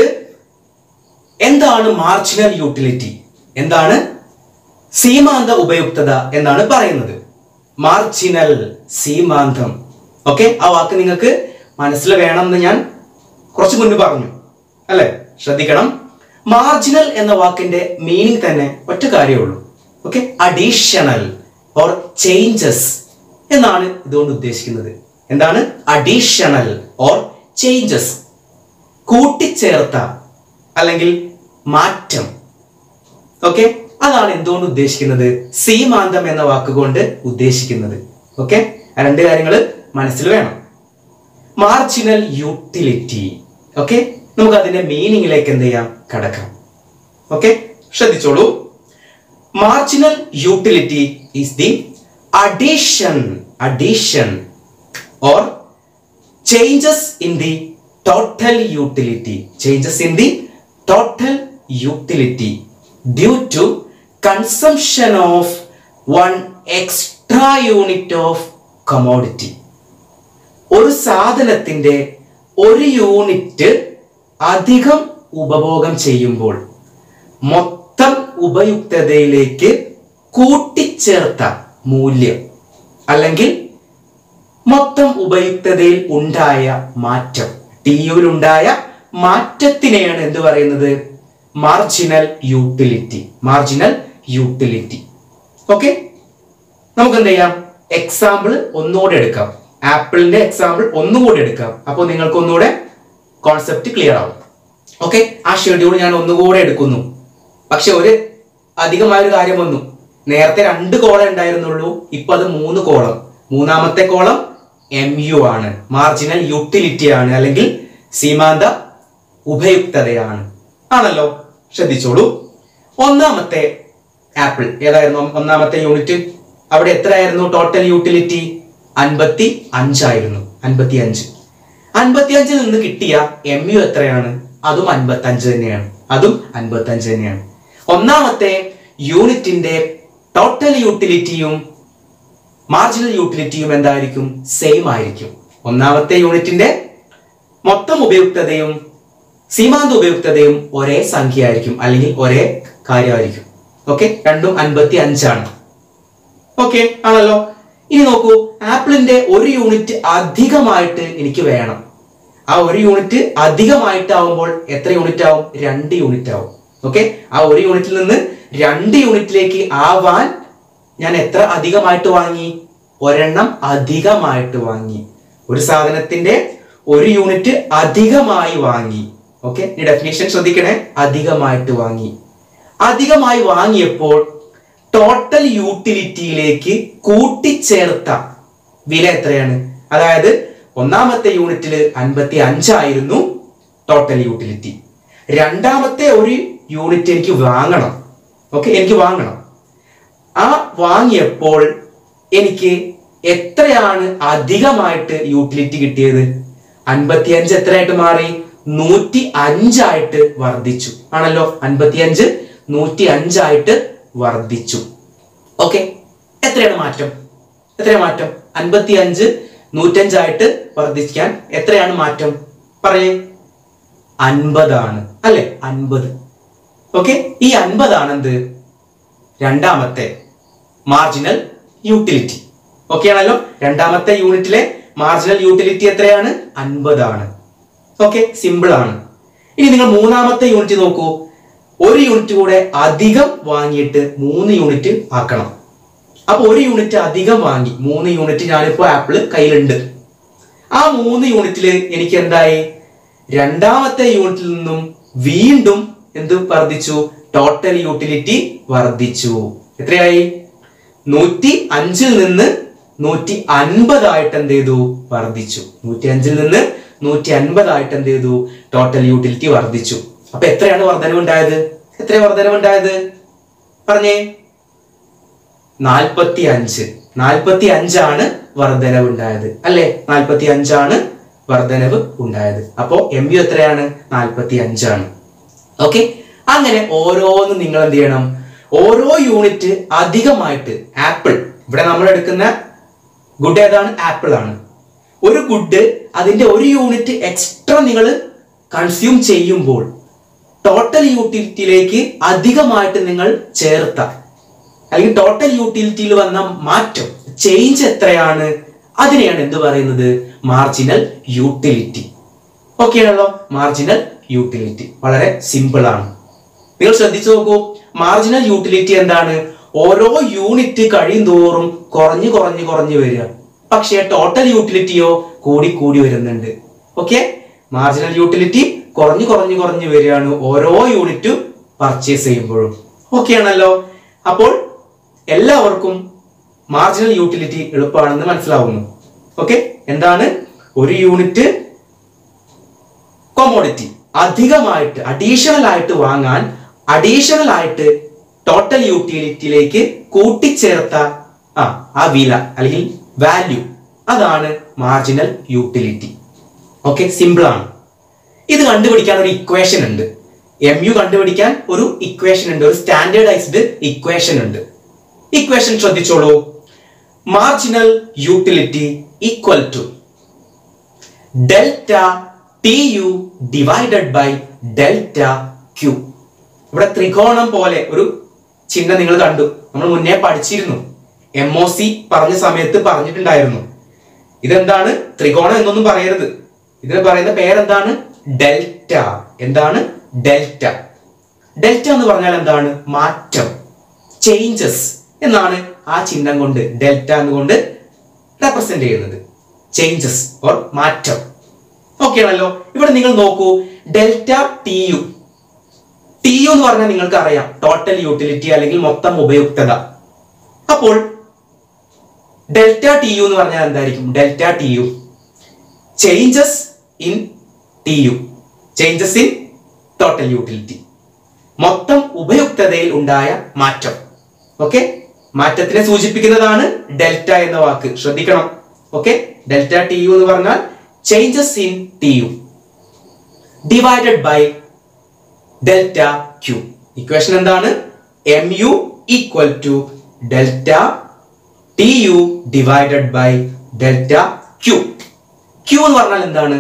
എന്താണ് മാർജിനൽ യൂട്ടിലിറ്റി എന്താണ് സീമാന്ത ഉപയുക്തത എന്നാണ് പറയുന്നത് മാർജിനൽ സീമാന്തം ഓക്കെ ആ വാക്ക് നിങ്ങൾക്ക് മനസ്സിൽ വേണമെന്ന് ഞാൻ കുറച്ച് മുൻപ് പറഞ്ഞു അല്ലെ ശ്രദ്ധിക്കണം മാർജിനൽ എന്ന വാക്കിന്റെ മീനിങ് തന്നെ ഒറ്റ കാര്യമുള്ളൂ ഓക്കെ അഡീഷണൽ ഓർ ചേഞ്ചസ് എന്നാണ് ഇതുകൊണ്ട് ഉദ്ദേശിക്കുന്നത് എന്താണ് അഡീഷണൽ ഓർ ചേഞ്ചസ് കൂട്ടിച്ചേർത്ത അല്ലെങ്കിൽ മാറ്റം ഓക്കെ അതാണ് എന്തുകൊണ്ട് ഉദ്ദേശിക്കുന്നത് സീമാന്തം എന്ന വാക്കുകൊണ്ട് ഉദ്ദേശിക്കുന്നത് ഓക്കെ രണ്ട് കാര്യങ്ങൾ മനസ്സിൽ വേണം മാർജിനൽ യൂട്ടിലിറ്റി ഓക്കെ നമുക്ക് അതിന്റെ മീനിങ്ങിലേക്ക് എന്ത് ചെയ്യാം കടക്കാം ഓക്കെ ശ്രദ്ധിച്ചോളൂ marginal utility is the addition addition or changes in the total utility changes in the total utility due to consumption of one extra unit of commodity ഒരു സാധനത്തിന്റെ ഒരു യൂണിറ്റ് അധികം ഉപഭോഗം ചെയ്യുമ്പോൾ മൊത്തം ഉപയുക്തതയിലേക്ക് കൂട്ടിച്ചേർത്ത മൂല്യം അല്ലെങ്കിൽ മൊത്തം ഉപയുക്തതയിൽ ഉണ്ടായ മാറ്റം ടി യുവിലുണ്ടായ മാറ്റത്തിനെയാണ് എന്ത് പറയുന്നത് marginal utility marginal utility okay നമുക്ക് എന്ത് ചെയ്യാം എക്സാമ്പിൾ ഒന്നുകൂടെ എടുക്കാം ആപ്പിളിന്റെ എക്സാമ്പിൾ ഒന്നുകൂടെ എടുക്കാം അപ്പോൾ നിങ്ങൾക്ക് ഒന്നുകൂടെ കോൺസെപ്റ്റ് ക്ലിയർ ആവും ഓക്കെ ആ ഷെഡ്യൂൾ ഞാൻ ഒന്നുകൂടെ എടുക്കുന്നു പക്ഷെ ഒരു അധികമായ ഒരു കാര്യം വന്നു നേരത്തെ രണ്ട് കോളം ഉണ്ടായിരുന്നുള്ളൂ ഇപ്പൊ അത് മൂന്ന് കോളം മൂന്നാമത്തെ കോളം എം യു ആണ് മാർജിനൽ യൂട്ടിലിറ്റി ആണ് അല്ലെങ്കിൽ സീമാന്ത ഉപയുക്തതയാണ് ആണല്ലോ ശ്രദ്ധിച്ചോളൂ ഒന്നാമത്തെ ആപ്പിൾ ഏതായിരുന്നു ഒന്നാമത്തെ യൂണിറ്റ് അവിടെ എത്രയായിരുന്നു ടോട്ടൽ യൂട്ടിലിറ്റി അൻപത്തി അഞ്ചായിരുന്നു അൻപത്തി അഞ്ച് അൻപത്തി അഞ്ചിൽ നിന്ന് കിട്ടിയ എം യു എത്രയാണ് അതും അൻപത്തി അഞ്ച് തന്നെയാണ് അതും അൻപത്തി അഞ്ച് തന്നെയാണ് ഒന്നാമത്തെ യൂണിറ്റിന്റെ ടോട്ടൽ യൂട്ടിലിറ്റിയും മാർജിനൽ യൂട്ടിലിറ്റിയും എന്തായിരിക്കും സെയിം ആയിരിക്കും ഒന്നാമത്തെ യൂണിറ്റിന്റെ മൊത്തം ഉപയുക്തതയും സീമാന്ത ഉപയുക്തതയും ഒരേ സംഖ്യ ആയിരിക്കും അല്ലെങ്കിൽ ഒരേ കാര്യമായിരിക്കും ഓക്കെ രണ്ടും അൻപത്തി അഞ്ചാണ് ഓക്കെ ആണല്ലോ ഇനി നോക്കൂ ആപ്പിളിന്റെ ഒരു യൂണിറ്റ് അധികമായിട്ട് എനിക്ക് വേണം ആ ഒരു യൂണിറ്റ് അധികമായിട്ട് ആവുമ്പോൾ എത്ര യൂണിറ്റ് ആവും രണ്ട് യൂണിറ്റ് ആവും ഓക്കെ ആ ഒരു യൂണിറ്റിൽ നിന്ന് രണ്ട് യൂണിറ്റിലേക്ക് ആവാൻ ഞാൻ എത്ര അധികമായിട്ട് വാങ്ങി ഒരെണ്ണം അധികമായിട്ട് വാങ്ങി ഒരു സാധനത്തിന്റെ ഒരു യൂണിറ്റ് അധികമായി വാങ്ങി ഓക്കെ ഈ ഡെഫിനേഷൻ ശ്രദ്ധിക്കണേ അധികമായിട്ട് വാങ്ങി അധികമായി വാങ്ങിയപ്പോൾ ടോട്ടൽ യൂട്ടിലിറ്റിയിലേക്ക് കൂട്ടിച്ചേർത്ത വില എത്രയാണ് അതായത് ഒന്നാമത്തെ യൂണിറ്റിൽ അൻപത്തി അഞ്ചായിരുന്നു ടോട്ടൽ യൂട്ടിലിറ്റി രണ്ടാമത്തെ ഒരു യൂണിറ്റ് എനിക്ക് വാങ്ങണം ഓക്കെ എനിക്ക് വാങ്ങണം ആ വാങ്ങിയപ്പോൾ എനിക്ക് എത്രയാണ് അധികമായിട്ട് യൂട്ടിലിറ്റി കിട്ടിയത് അൻപത്തിയഞ്ച് എത്രയായിട്ട് മാറി നൂറ്റി അഞ്ചായിട്ട് വർദ്ധിച്ചു ആണല്ലോ അൻപത്തിയഞ്ച് നൂറ്റി അഞ്ചായിട്ട് വർദ്ധിച്ചു ഓക്കെ എത്രയാണ് മാറ്റം എത്രയാണ് മാറ്റം അൻപത്തി അഞ്ച് നൂറ്റഞ്ചായിട്ട് വർദ്ധിക്കാൻ എത്രയാണ് മാറ്റം പറയേ അൻപതാണ് അല്ലെ അൻപത് ഓക്കെ ഈ അൻപതാണ് എന്ത് രണ്ടാമത്തെ മാർജിനൽ യൂട്ടിലിറ്റി ഓക്കെ ആണല്ലോ രണ്ടാമത്തെ യൂണിറ്റിലെ മാർജിനൽ യൂട്ടിലിറ്റി എത്രയാണ് അൻപതാണ് ഓക്കെ സിമ്പിൾ ആണ് ഇനി നിങ്ങൾ മൂന്നാമത്തെ യൂണിറ്റ് നോക്കൂ ഒരു യൂണിറ്റ് കൂടെ അധികം വാങ്ങിയിട്ട് മൂന്ന് യൂണിറ്റ് ആക്കണം അപ്പൊ ഒരു യൂണിറ്റ് അധികം വാങ്ങി മൂന്ന് യൂണിറ്റ് ഞാനിപ്പോ ആപ്പിള് കയ്യിലുണ്ട് ആ മൂന്ന് യൂണിറ്റിൽ എനിക്ക് എന്തായി രണ്ടാമത്തെ യൂണിറ്റിൽ നിന്നും വീണ്ടും എന്ത് വർദ്ധിച്ചു ടോട്ടൽ യൂട്ടിലിറ്റി വർദ്ധിച്ചു എത്രയായി നൂറ്റി അഞ്ചിൽ നിന്ന് നൂറ്റി അൻപതായിട്ട് എന്ത് ചെയ്തു വർദ്ധിച്ചു നൂറ്റി അഞ്ചിൽ നിന്ന് നൂറ്റി അൻപതായിട്ട് എന്ത് ചെയ്തു ടോട്ടൽ യൂട്ടിലിറ്റി വർദ്ധിച്ചു അപ്പൊ എത്രയാണ് വർധനവ് ഉണ്ടായത് എത്ര വർധനവ് ഉണ്ടായത് പറഞ്ഞേ നാൽപ്പത്തി അഞ്ച് നാൽപ്പത്തി അഞ്ചാണ് വർധനവ് ഉണ്ടായത് അല്ലെ നാൽപ്പത്തി അഞ്ചാണ് വർധനവ് ഉണ്ടായത് അപ്പോ എം യു എത്രയാണ് നാൽപ്പത്തി അഞ്ചാണ് ഓക്കെ അങ്ങനെ ഓരോന്നും നിങ്ങൾ എന്ത് ചെയ്യണം ഓരോ യൂണിറ്റ് അധികമായിട്ട് ആപ്പിൾ ഇവിടെ നമ്മൾ എടുക്കുന്ന ഗുഡ് ഏതാണ് ആപ്പിൾ ആണ് ഒരു ഗുഡ് അതിന്റെ ഒരു യൂണിറ്റ് എക്സ്ട്രാ നിങ്ങൾ കൺസ്യൂം ചെയ്യുമ്പോൾ ടോട്ടൽ യൂട്ടിലിറ്റിയിലേക്ക് അധികമായിട്ട് നിങ്ങൾ ചേർത്ത അല്ലെങ്കിൽ ടോട്ടൽ യൂട്ടിലിറ്റിയിൽ വന്ന മാറ്റം ചേഞ്ച് എത്രയാണ് അതിനെയാണ് എന്ത് പറയുന്നത് മാർജിനൽ യൂട്ടിലിറ്റി ഓക്കെ ആണല്ലോ മാർജിനൽ യൂട്ടിലിറ്റി വളരെ സിമ്പിൾ ആണ് നിങ്ങൾ ശ്രദ്ധിച്ചു നോക്കൂ മാർജിനൽ യൂട്ടിലിറ്റി എന്താണ് ഓരോ യൂണിറ്റ് കഴിയും തോറും കുറഞ്ഞു കുറഞ്ഞു കുറഞ്ഞു വരിക പക്ഷേ ടോട്ടൽ യൂട്ടിലിറ്റിയോ കൂടി കൂടി വരുന്നുണ്ട് ഓക്കെ മാർജിനൽ യൂട്ടിലിറ്റി കുറഞ്ഞു കുറഞ്ഞു കുറഞ്ഞു വരികയാണ് ഓരോ യൂണിറ്റും പർച്ചേസ് ചെയ്യുമ്പോഴും ഓക്കെ ആണല്ലോ അപ്പോൾ എല്ലാവർക്കും മാർജിനൽ യൂട്ടിലിറ്റി എളുപ്പമാണെന്ന് മനസ്സിലാവുന്നു ഓക്കെ എന്താണ് ഒരു യൂണിറ്റ് കൊമോഡിറ്റി അധികമായിട്ട് അഡീഷണൽ ആയിട്ട് വാങ്ങാൻ അഡീഷണൽ ആയിട്ട് ടോട്ടൽ യൂട്ടിലിറ്റിയിലേക്ക് കൂട്ടിച്ചേർത്ത ആ ആ വില അല്ലെങ്കിൽ വാല്യൂ അതാണ് മാർജിനൽ യൂട്ടിലിറ്റി ഓക്കെ സിമ്പിൾ ആണ് ഇത് കണ്ടുപിടിക്കാൻ ഒരു ഇക്വേഷൻ ഉണ്ട് എം യു കണ്ടുപിടിക്കാൻ ഒരു ഇക്വേഷൻ ഉണ്ട് ഒരു സ്റ്റാൻഡേർഡൈസ്ഡ് ഇക്വേഷൻ ഉണ്ട് ഇക്വേഷൻ ശ്രദ്ധിച്ചോളൂ marginal utility equal to delta T U divided by delta Q ഇവിടെ ത്രികോണം പോലെ ഒരു ചിഹ്നം നിങ്ങൾ കണ്ടു നമ്മൾ മുന്നേ പഠിച്ചിരുന്നു എം ഒ സി പറഞ്ഞ സമയത്ത് പറഞ്ഞിട്ടുണ്ടായിരുന്നു ഇതെന്താണ് ത്രികോണം എന്നൊന്നും പറയരുത് ഇതിന് പറയുന്ന പേരെന്താണ് ഡെൽറ്റ എന്താണ് ഡെൽറ്റ ഡെൽറ്റ എന്ന് പറഞ്ഞാൽ എന്താണ് മാറ്റം ചേഞ്ചസ് എന്നാണ് ആ ചിഹ്നം കൊണ്ട് ഡെൽറ്റ എന്നുകൊണ്ട് റെപ്രസെന്റ് ചെയ്യുന്നത് ചേഞ്ചസ് ഓർ മാറ്റം ഓക്കെ ആണല്ലോ ഇവിടെ നിങ്ങൾ നോക്കൂ delta T U T U എന്ന് പറഞ്ഞാൽ നിങ്ങൾക്ക് അറിയാം ടോട്ടൽ യൂട്ടിലിറ്റി അല്ലെങ്കിൽ മൊത്തം ഉപയുക്തത അപ്പോൾ ഡെൽറ്റ ടി യു എന്ന് പറഞ്ഞാൽ എന്തായിരിക്കും delta T U changes in T U changes in total utility മൊത്തം ഉപയുക്തതയിൽ ഉണ്ടായ മാറ്റം ഓക്കെ മാറ്റത്തിനെ സൂചിപ്പിക്കുന്നതാണ് ഡെൽറ്റ എന്ന വാക്ക് ശ്രദ്ധിക്കണം ഓക്കെ ഡെൽറ്റ ടി യു എന്ന് പറഞ്ഞാൽ changes in T U divided by delta Q equation എന്താണ് M U equal to delta T U divided by delta Q Q എന്ന് പറഞ്ഞാൽ എന്താണ്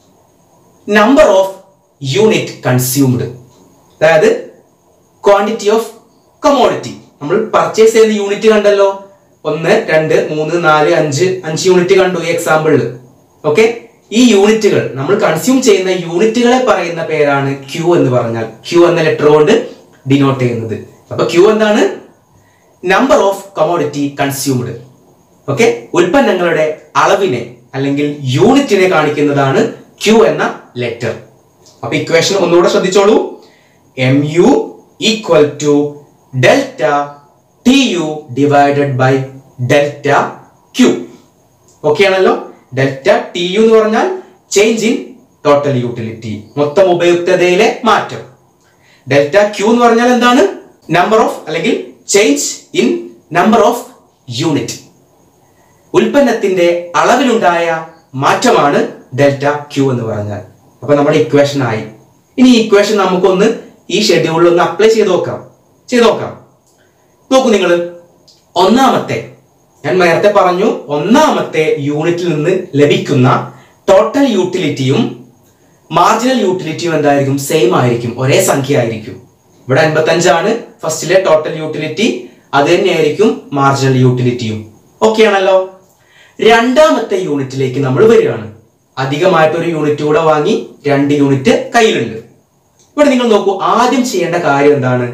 നമ്പർ ഓഫ് യൂണിറ്റ് കൺസ്യൂംഡ് അതായത് ക്വാണ്ടിറ്റി ഓഫ് കമോഡിറ്റി നമ്മൾ purchase ചെയ്യുന്ന unit കണ്ടല്ലോ ഒന്ന് രണ്ട് മൂന്ന് നാല് അഞ്ച് അഞ്ച് യൂണിറ്റ് കണ്ടു ഈ എക്സാമ്പിളിൽ ഓക്കെ ഈ യൂണിറ്റുകൾ നമ്മൾ കൺസ്യൂം ചെയ്യുന്ന യൂണിറ്റുകളെ പറയുന്ന പേരാണ് ക്യൂ എന്ന് പറഞ്ഞാൽ ക്യൂ എന്ന ലെറ്റർ കൊണ്ട് ഡിനോട്ട് ചെയ്യുന്നത് അപ്പൊ ക്യൂ എന്താണ് number of commodity consumed okay ഉൽപ്പന്നങ്ങളുടെ അളവിനെ അല്ലെങ്കിൽ യൂണിറ്റിനെ കാണിക്കുന്നതാണ് ക്യൂ എന്ന ലെറ്റർ അപ്പൊ ഇക്വേഷൻ ഒന്നുകൂടെ ശ്രദ്ധിച്ചോളൂ M U equal to delta T U divided by delta Q okay ആണല്ലോ ഡെൽറ്റ ടി യു എന്ന് പറഞ്ഞാൽ ചേഞ്ച് ഇൻ ടോട്ടൽ യൂട്ടിലിറ്റി മൊത്തം ഉപയുക്തതയിലെ മാറ്റം ഡെൽറ്റ ക്യൂ എന്ന് പറഞ്ഞാൽ എന്താണ് നമ്പർ ഓഫ് അല്ലെങ്കിൽ change in number of unit ഉൽപ്പന്നത്തിന്റെ അളവിലുണ്ടായ മാറ്റമാണ് ഡെൽറ്റ ക്യൂ എന്ന് പറഞ്ഞാൽ അപ്പൊ നമ്മുടെ ഇക്വേഷൻ ആയി ഇനി ഈ ഇക്വേഷൻ നമുക്കൊന്ന് ഈ ഷെഡ്യൂളിൽ ഒന്ന് അപ്ലൈ ചെയ്ത് നോക്കാം ചെയ്ത് നോക്കാം നോക്കൂ നിങ്ങൾ ഒന്നാമത്തെ ഞാൻ നേരത്തെ പറഞ്ഞു ഒന്നാമത്തെ യൂണിറ്റിൽ നിന്ന് ലഭിക്കുന്ന ടോട്ടൽ യൂട്ടിലിറ്റിയും മാർജിനൽ യൂട്ടിലിറ്റിയും എന്തായിരിക്കും സെയിം ആയിരിക്കും ഒരേ സംഖ്യ ആയിരിക്കും ഇവിടെ അൻപത്തഞ്ചാണ് ഫസ്റ്റിലെ ടോട്ടൽ യൂട്ടിലിറ്റി അത് തന്നെയായിരിക്കും മാർജിനൽ യൂട്ടിലിറ്റിയും ഓക്കെ ആണല്ലോ രണ്ടാമത്തെ യൂണിറ്റിലേക്ക് നമ്മൾ വരികയാണ് അധികമായിട്ട് ഒരു യൂണിറ്റ് കൂടെ വാങ്ങി രണ്ട് യൂണിറ്റ് കയ്യിലുണ്ട് ഇവിടെ നിങ്ങൾ നോക്കൂ ആദ്യം ചെയ്യേണ്ട കാര്യം എന്താണ്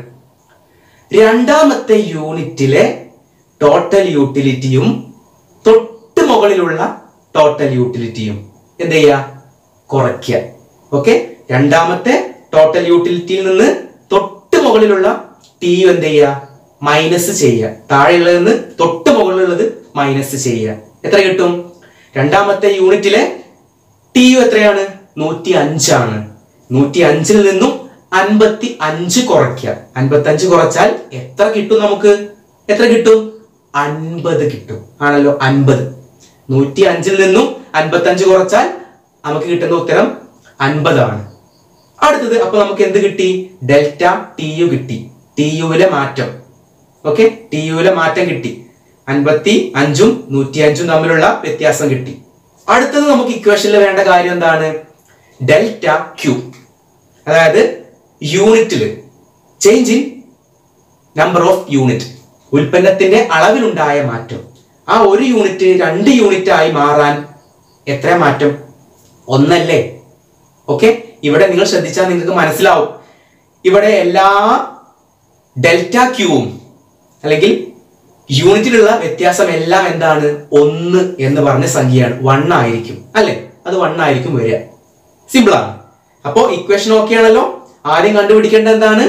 രണ്ടാമത്തെ യൂണിറ്റിലെ ടോട്ടൽ യൂട്ടിലിറ്റിയും തൊട്ട് മുകളിലുള്ള ടോട്ടൽ യൂട്ടിലിറ്റിയും എന്ത് ചെയ്യുക കുറയ്ക്കുക ഓക്കെ രണ്ടാമത്തെ ടോട്ടൽ യൂട്ടിലിറ്റിയിൽ നിന്ന് തൊട്ട് മുകളിലുള്ള ടി യു എന്ത് ചെയ്യുക മൈനസ് ചെയ്യുക താഴെയുള്ളതിൽ നിന്ന് തൊട്ട് മുകളിലുള്ളത് മൈനസ് ചെയ്യുക എത്ര കിട്ടും രണ്ടാമത്തെ യൂണിറ്റിലെ ടി യു എത്രയാണ് നൂറ്റി അഞ്ചാണ് നൂറ്റി അഞ്ചിൽ നിന്നും അൻപത്തി അഞ്ച് കുറയ്ക്കുക അൻപത്തി അഞ്ച് കുറച്ചാൽ എത്ര കിട്ടും നമുക്ക് എത്ര കിട്ടും അൻപത് കിട്ടും ആണല്ലോ അൻപത് നൂറ്റി അഞ്ചിൽ നിന്നും അൻപത്തി അഞ്ച് കുറച്ചാൽ നമുക്ക് കിട്ടുന്ന ഉത്തരം അൻപതാണ് അടുത്തത് അപ്പൊ നമുക്ക് എന്ത് കിട്ടി ഡെൽറ്റ ടി യു കിട്ടി ടി യുവിലെ മാറ്റം ഓക്കെ ടി യുവിലെ മാറ്റം കിട്ടി അൻപത്തി അഞ്ചും നൂറ്റി അഞ്ചും തമ്മിലുള്ള വ്യത്യാസം കിട്ടി അടുത്തത് നമുക്ക് ഇക്വേഷനിൽ വേണ്ട കാര്യം എന്താണ് ഡെൽറ്റ ക്യൂ അതായത് യൂണിറ്റിൽ change in number of unit ഉൽപ്പന്നത്തിന്റെ അളവിലുണ്ടായ മാറ്റം ആ ഒരു യൂണിറ്റ് രണ്ട് യൂണിറ്റ് ആയി മാറാൻ എത്ര മാറ്റം ഒന്നല്ലേ ഓക്കെ ഇവിടെ നിങ്ങൾ ശ്രദ്ധിച്ചാൽ നിങ്ങൾക്ക് മനസ്സിലാവും ഇവിടെ എല്ലാ ഡെൽറ്റ ക്യൂവും അല്ലെങ്കിൽ യൂണിറ്റിലുള്ള വ്യത്യാസം എല്ലാം എന്താണ് ഒന്ന് എന്ന് പറഞ്ഞ സംഖ്യയാണ് വൺ ആയിരിക്കും അല്ലെ അത് വൺ ആയിരിക്കും വരിക സിമ്പിൾ ആണ് അപ്പോ ഇക്വേഷൻ ഓക്കെ ആണല്ലോ ആദ്യം കണ്ടുപിടിക്കേണ്ടത് എന്താണ്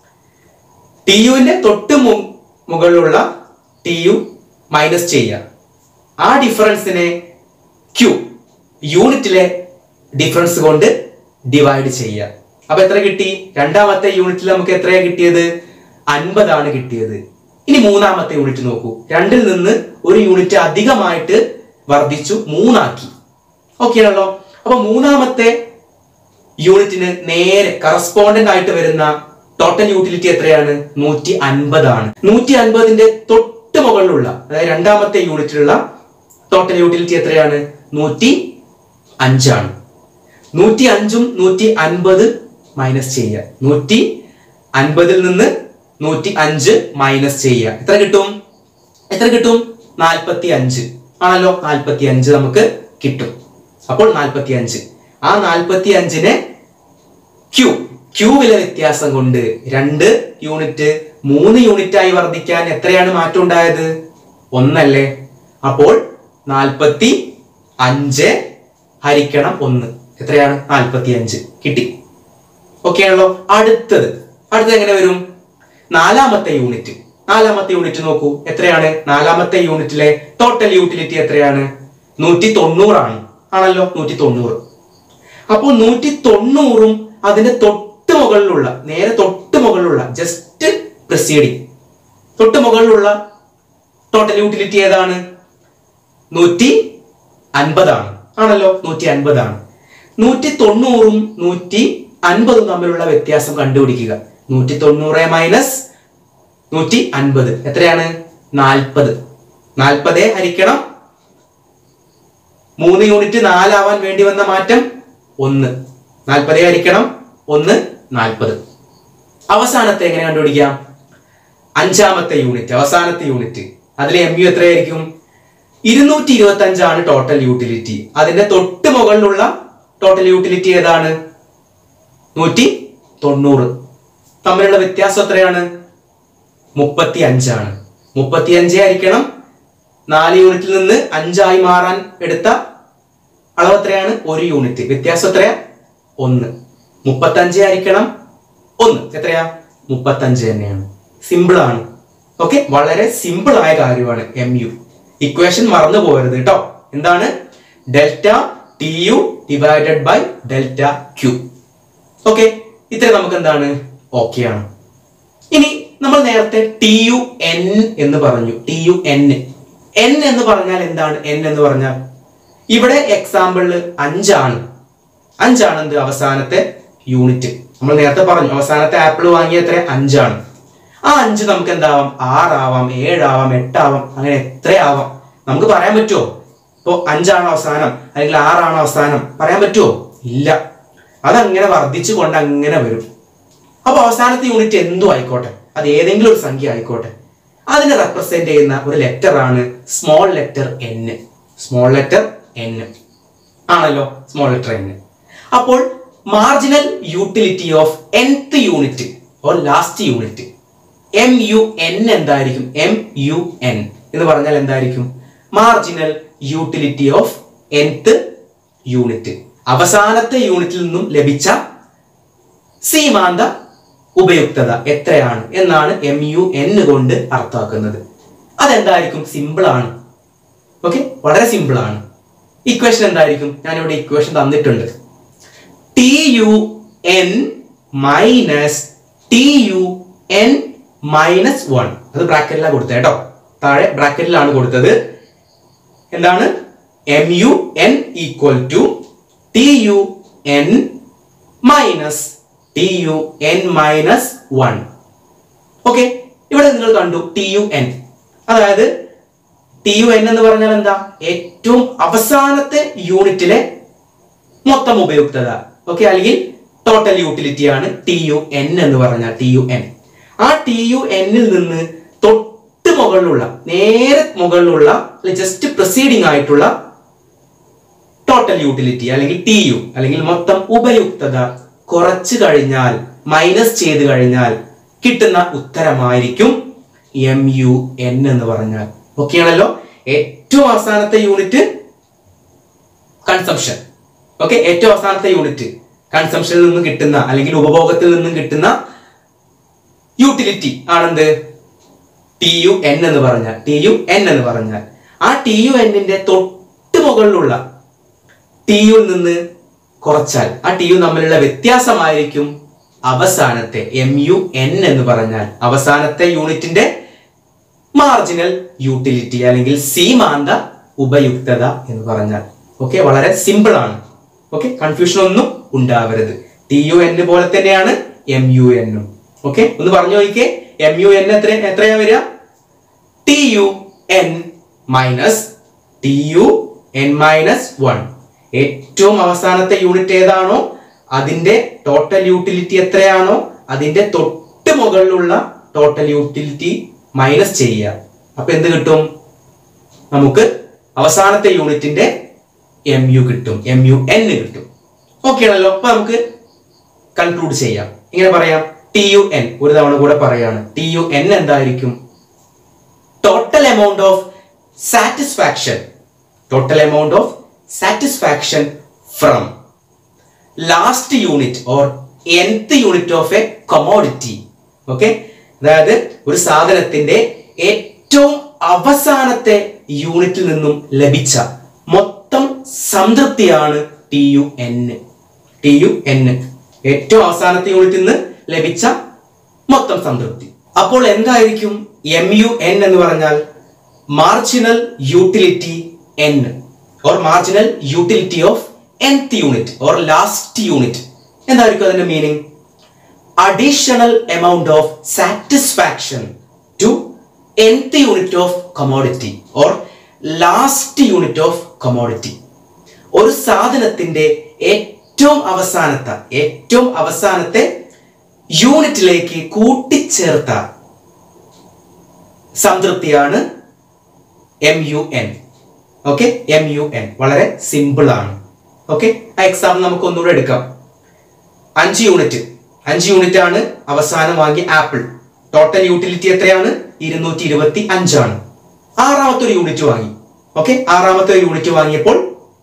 ടി യുവിന്റെ തൊട്ട് മു- മുകളിലുള്ള ടി യു മൈനസ് ചെയ്യുക ആ ഡിഫറൻസിനെ ക്യൂ യൂണിറ്റിലെ ഡിഫറൻസ് കൊണ്ട് ഡിവൈഡ് ചെയ്യുക അപ്പൊ എത്ര കിട്ടി രണ്ടാമത്തെ യൂണിറ്റിൽ നമുക്ക് എത്രയാ കിട്ടിയത് അൻപതാണ് കിട്ടിയത് ഇനി മൂന്നാമത്തെ യൂണിറ്റ് നോക്കൂ രണ്ടിൽ നിന്ന് ഒരു യൂണിറ്റ് അധികമായിട്ട് വർദ്ധിച്ചു മൂന്നാക്കി ഓക്കെ ആണല്ലോ അപ്പൊ മൂന്നാമത്തെ യൂണിറ്റിന് നേരെ കറസ്പോണ്ടന്റ് ആയിട്ട് വരുന്ന ടോട്ടൽ യൂട്ടിലിറ്റി എത്രയാണ് നൂറ്റി അൻപതാണ് നൂറ്റി അൻപതിന്റെ തൊട്ട് മുകളിലുള്ള അതായത് രണ്ടാമത്തെ യൂണിറ്റിലുള്ള ടോട്ടൽ യൂട്ടിലിറ്റി എത്രയാണ് നൂറ്റി അഞ്ചാണ് നൂറ്റി അഞ്ചും നൂറ്റി അൻപത് മൈനസ് ചെയ്യുക നൂറ്റി അൻപതിൽ നിന്ന് നൂറ്റി അഞ്ച് മൈനസ് ചെയ്യുക എത്ര കിട്ടും എത്ര കിട്ടും നാൽപ്പത്തി അഞ്ച് ആണല്ലോ നാൽപ്പത്തി അഞ്ച് നമുക്ക് കിട്ടും അപ്പോൾ നാൽപ്പത്തി അഞ്ച് ആ നാൽപ്പത്തി അഞ്ചിനെ ക്യൂ ക്യൂവിലെ വ്യത്യാസം കൊണ്ട് രണ്ട് യൂണിറ്റ് മൂന്ന് യൂണിറ്റ് ആയി വർദ്ധിക്കാൻ എത്രയാണ് മാറ്റം ഉണ്ടായത് ഒന്നല്ലേ അപ്പോൾ നാൽപ്പത്തി അഞ്ച് ഹരിക്കണം ഒന്ന് എത്രയാണ് നാൽപ്പത്തി അഞ്ച് കിട്ടി ഓക്കെ ആണല്ലോ അടുത്തത് അടുത്തത് എങ്ങനെ വരും നാലാമത്തെ യൂണിറ്റ് നാലാമത്തെ യൂണിറ്റ് നോക്കൂ എത്രയാണ് നാലാമത്തെ യൂണിറ്റിലെ ടോട്ടൽ യൂട്ടിലിറ്റി എത്രയാണ് നൂറ്റി തൊണ്ണൂറാണ് ആണല്ലോ നൂറ്റി തൊണ്ണൂറ് അപ്പോൾ നൂറ്റി തൊണ്ണൂറും അതിന്റെ തൊട്ട് മുകളിലുള്ള നേരെ തൊട്ട് മുകളിലുള്ള ജസ്റ്റ് പ്രസീഡിങ് തൊട്ട് മുകളിലുള്ള ടോട്ടൽ യൂട്ടിലിറ്റി ഏതാണ് നൂറ്റി അൻപതാണ് ആണല്ലോ നൂറ്റി അൻപതാണ് നൂറ്റി തൊണ്ണൂറും നൂറ്റി അൻപതും തമ്മിലുള്ള വ്യത്യാസം കണ്ടുപിടിക്കുക നൂറ്റി തൊണ്ണൂറ് മൈനസ് നൂറ്റി അൻപത് എത്രയാണ് നാൽപ്പത് നാൽപ്പതേ ഹരിക്കണം മൂന്ന് യൂണിറ്റ് നാലാവാൻ വേണ്ടി വന്ന മാറ്റം ഒന്ന് നാൽപ്പതേ ഹരിക്കണം ഒന്ന് നാൽപ്പത് അവസാനത്തെ എങ്ങനെ കണ്ടുപിടിക്കാം അഞ്ചാമത്തെ യൂണിറ്റ് അവസാനത്തെ യൂണിറ്റ് അതിലെ എം യു എത്രയായിരിക്കും ഇരുന്നൂറ്റി ഇരുപത്തി അഞ്ചാണ് ടോട്ടൽ യൂട്ടിലിറ്റി അതിന്റെ തൊട്ട് മുകളിലുള്ള ടോട്ടൽ യൂട്ടിലിറ്റി ഏതാണ് നൂറ്റി തൊണ്ണൂറ് തമ്മിലുള്ള വ്യത്യാസം എത്രയാണ് മുപ്പത്തി അഞ്ചാണ് മുപ്പത്തി അഞ്ച് ആയിരിക്കണം നാല് യൂണിറ്റിൽ നിന്ന് അഞ്ചായി മാറാൻ എടുത്ത അളവ് എത്രയാണ് ഒരു യൂണിറ്റ് വ്യത്യാസം എത്രയാ ഒന്ന് മുപ്പത്തഞ്ച് ആയിരിക്കണം ഒന്ന് എത്രയാ മുപ്പത്തഞ്ച് തന്നെയാണ് സിമ്പിൾ ആണ് ഓക്കെ വളരെ സിമ്പിൾ ആയ കാര്യമാണ് എം യു ഇക്വേഷൻ മറന്നു പോകരുത് കേട്ടോ എന്താണ് delta T U divided by delta Q okay ഇത്ര നമുക്ക് എന്താണ് ഓക്കെ ആണ് ഇനി നമ്മൾ നേരത്തെ ടി യു എൻ എന്ന് പറഞ്ഞു ടി യു എൻ എൻ എന്ന് പറഞ്ഞാൽ എന്താണ് എൻ എന്ന് പറഞ്ഞാൽ ഇവിടെ എക്സാമ്പിളിൽ അഞ്ചാണ് അഞ്ചാണ് എന്ത് അവസാനത്തെ യൂണിറ്റ് നമ്മൾ നേരത്തെ പറഞ്ഞു അവസാനത്തെ ആപ്പിൾ വാങ്ങിയ എത്ര അഞ്ചാണ് ആ അഞ്ച് നമുക്ക് എന്താവാം ആറാവാം ഏഴാവാം എട്ടാവാം അങ്ങനെ എത്രയാവാം നമുക്ക് പറയാൻ പറ്റുമോ ഇപ്പോ അഞ്ചാണ് അവസാനം അല്ലെങ്കിൽ ആറാണ് അവസാനം പറയാൻ പറ്റുമോ ഇല്ല അതങ്ങനെ വർദ്ധിച്ചു കൊണ്ട് അങ്ങനെ വരും അപ്പൊ അവസാനത്തെ യൂണിറ്റ് എന്തും ആയിക്കോട്ടെ അത് ഏതെങ്കിലും ഒരു സംഖ്യ ആയിക്കോട്ടെ അതിനെ റെപ്രസെന്റ് ചെയ്യുന്ന ഒരു ലെറ്റർ ആണ് small letter N small letter N ആണല്ലോ സ്മോൾ ലെറ്റർ എൻ അപ്പോൾ marginal utility of nth unit or last unit M U N എന്തായിരിക്കും എം യു എൻ എന്ന് പറഞ്ഞാൽ എന്തായിരിക്കും marginal utility of nth unit അവസാനത്തെ യൂണിറ്റിൽ നിന്നും ലഭിച്ച സീമാന്ത ഉപയുക്തത എത്രയാണ് എന്നാണ് എം യു എൻ കൊണ്ട് അർത്ഥമാക്കുന്നത് അതെന്തായിരിക്കും സിമ്പിൾ ആണ് ഓക്കെ വളരെ സിമ്പിൾ ആണ് ഇക്വേഷൻ എന്തായിരിക്കും ഞാനിവിടെ ഇക്വേഷൻ തന്നിട്ടുണ്ട് T U N minus T U N minus one അത് ബ്രാക്കറ്റിലാണ് കൊടുത്തത് കേട്ടോ താഴെ ബ്രാക്കറ്റിലാണ് കൊടുത്തത് എന്താണ് M U N equal to T U N minus T U N minus one okay ഇവിടെ നിങ്ങൾ കണ്ടു ടി യു എൻ അതായത് ടി യു എൻ എന്ന് പറഞ്ഞാൽ എന്താ ഏറ്റവും അവസാനത്തെ യൂണിറ്റിലെ മൊത്തം ഉപയുക്തത ഓക്കെ അല്ലെങ്കിൽ ടോട്ടൽ യൂട്ടിലിറ്റി ആണ് ടി യു എൻ എന്ന് പറഞ്ഞാൽ ടി യു എൻ ആ ടി യു എന്നിൽ നിന്ന് തൊട്ട് മുകളിലുള്ള നേരെ മുകളിലുള്ള ജസ്റ്റ് പ്രൊസീഡിംഗ് ആയിട്ടുള്ള ടോട്ടൽ യൂട്ടിലിറ്റി അല്ലെങ്കിൽ ടി യു അല്ലെങ്കിൽ മൊത്തം ഉപയുക്തത കുറച്ചു കഴിഞ്ഞാൽ മൈനസ് ചെയ്ത് കഴിഞ്ഞാൽ കിട്ടുന്ന ഉത്തരമായിരിക്കും എം യു എൻ എന്ന് പറഞ്ഞാൽ ഓക്കെ ആണല്ലോ ഏറ്റവും അവസാനത്തെ യൂണിറ്റ് കൺസംഷൻ ഓക്കെ ഏറ്റവും അവസാനത്തെ യൂണിറ്റ് കൺസംഷനിൽ നിന്ന് കിട്ടുന്ന അല്ലെങ്കിൽ ഉപഭോഗത്തിൽ നിന്നും കിട്ടുന്ന യൂട്ടിലിറ്റി ആണെന്ത് ടി യു എൻ എന്ന് പറഞ്ഞാൽ ടി യു എൻ എന്ന് പറഞ്ഞാൽ ആ ടി യു എന്നിന്റെ തൊട്ട് മുകളിലുള്ള ടി യുയിൽ നിന്ന് കുറച്ചാൽ ആ ടി യു തമ്മിലുള്ള വ്യത്യാസമായിരിക്കും അവസാനത്തെ എം യു എൻ എന്ന് പറഞ്ഞാൽ അവസാനത്തെ യൂണിറ്റിന്റെ മാർജിനൽ യൂട്ടിലിറ്റി അല്ലെങ്കിൽ സീമാന്ത ഉപയുക്തത എന്ന് പറഞ്ഞാൽ ഓക്കെ വളരെ സിമ്പിൾ ആണ് ഓക്കെ കൺഫ്യൂഷൻ ഒന്നും ഉണ്ടാവരുത് ടി യു എൻ പോലെ തന്നെയാണ് എം യു എന്നും ഓക്കെ ഒന്ന് പറഞ്ഞു നോക്കിക്കേ എം യു എൻ എത്ര എത്രയാ വരിക T U N minus T U N minus one ഏറ്റവും അവസാനത്തെ യൂണിറ്റ് ഏതാണോ അതിന്റെ ടോട്ടൽ യൂട്ടിലിറ്റി എത്രയാണോ അതിന്റെ തൊട്ട് മുകളിലുള്ള ടോട്ടൽ യൂട്ടിലിറ്റി മൈനസ് ചെയ്യുക അപ്പൊ എന്ത് കിട്ടും നമുക്ക് അവസാനത്തെ യൂണിറ്റിന്റെ എം യു കിട്ടും എം യു എൻ കിട്ടും ഓക്കെ ആണല്ലോ അപ്പൊ നമുക്ക് കൺക്ലൂഡ് ചെയ്യാം ഇങ്ങനെ പറയാം ടി യു എൻ ഒരു തവണ കൂടെ പറയാണ് ടി യു എൻ എന്തായിരിക്കും total amount of satisfaction total amount of satisfaction from last unit or nth unit of a commodity okay അതായത് ഒരു സാധനത്തിന്റെ ഏറ്റവും അവസാനത്തെ യൂണിറ്റിൽ നിന്നും ലഭിച്ച മൊത്തം സംതൃപ്തിയാണ് T U N T U N ഏറ്റവും അവസാനത്തെ യൂണിറ്റിൽ നിന്ന് ലഭിച്ച മൊത്തം സംതൃപ്തി അപ്പോൾ എന്തായിരിക്കും എം യു എൻ എന്ന് പറഞ്ഞാൽ marginal utility N or marginal utility of nth unit or last unit എന്തായിരിക്കും അതിന്റെ meaning additional amount of satisfaction to nth unit of commodity or last unit of commodity ഒരു സാധനത്തിന്റെ ഏറ്റവും അവസാനത്തെ ഏറ്റവും അവസാനത്തെ യൂണിറ്റിലേക്ക് കൂട്ടിച്ചേർത്ത സംതൃപ്തിയാണ് M U N okay M U N വളരെ സിമ്പിൾ ആണ് ഓക്കെ ആ എക്സാമ്പിൾ നമുക്ക് ഒന്നുകൂടെ എടുക്കാം അഞ്ച് യൂണിറ്റ് അഞ്ച് യൂണിറ്റ് ആണ് അവസാനം വാങ്ങിയ ആപ്പിൾ ടോട്ടൽ യൂട്ടിലിറ്റി എത്രയാണ് ഇരുന്നൂറ്റി ഇരുപത്തി അഞ്ചാണ് ആറാമത്തെ ഒരു യൂണിറ്റ് വാങ്ങി ഓക്കെ ആറാമത്തെ ഒരു യൂണിറ്റ് വാങ്ങിയപ്പോൾ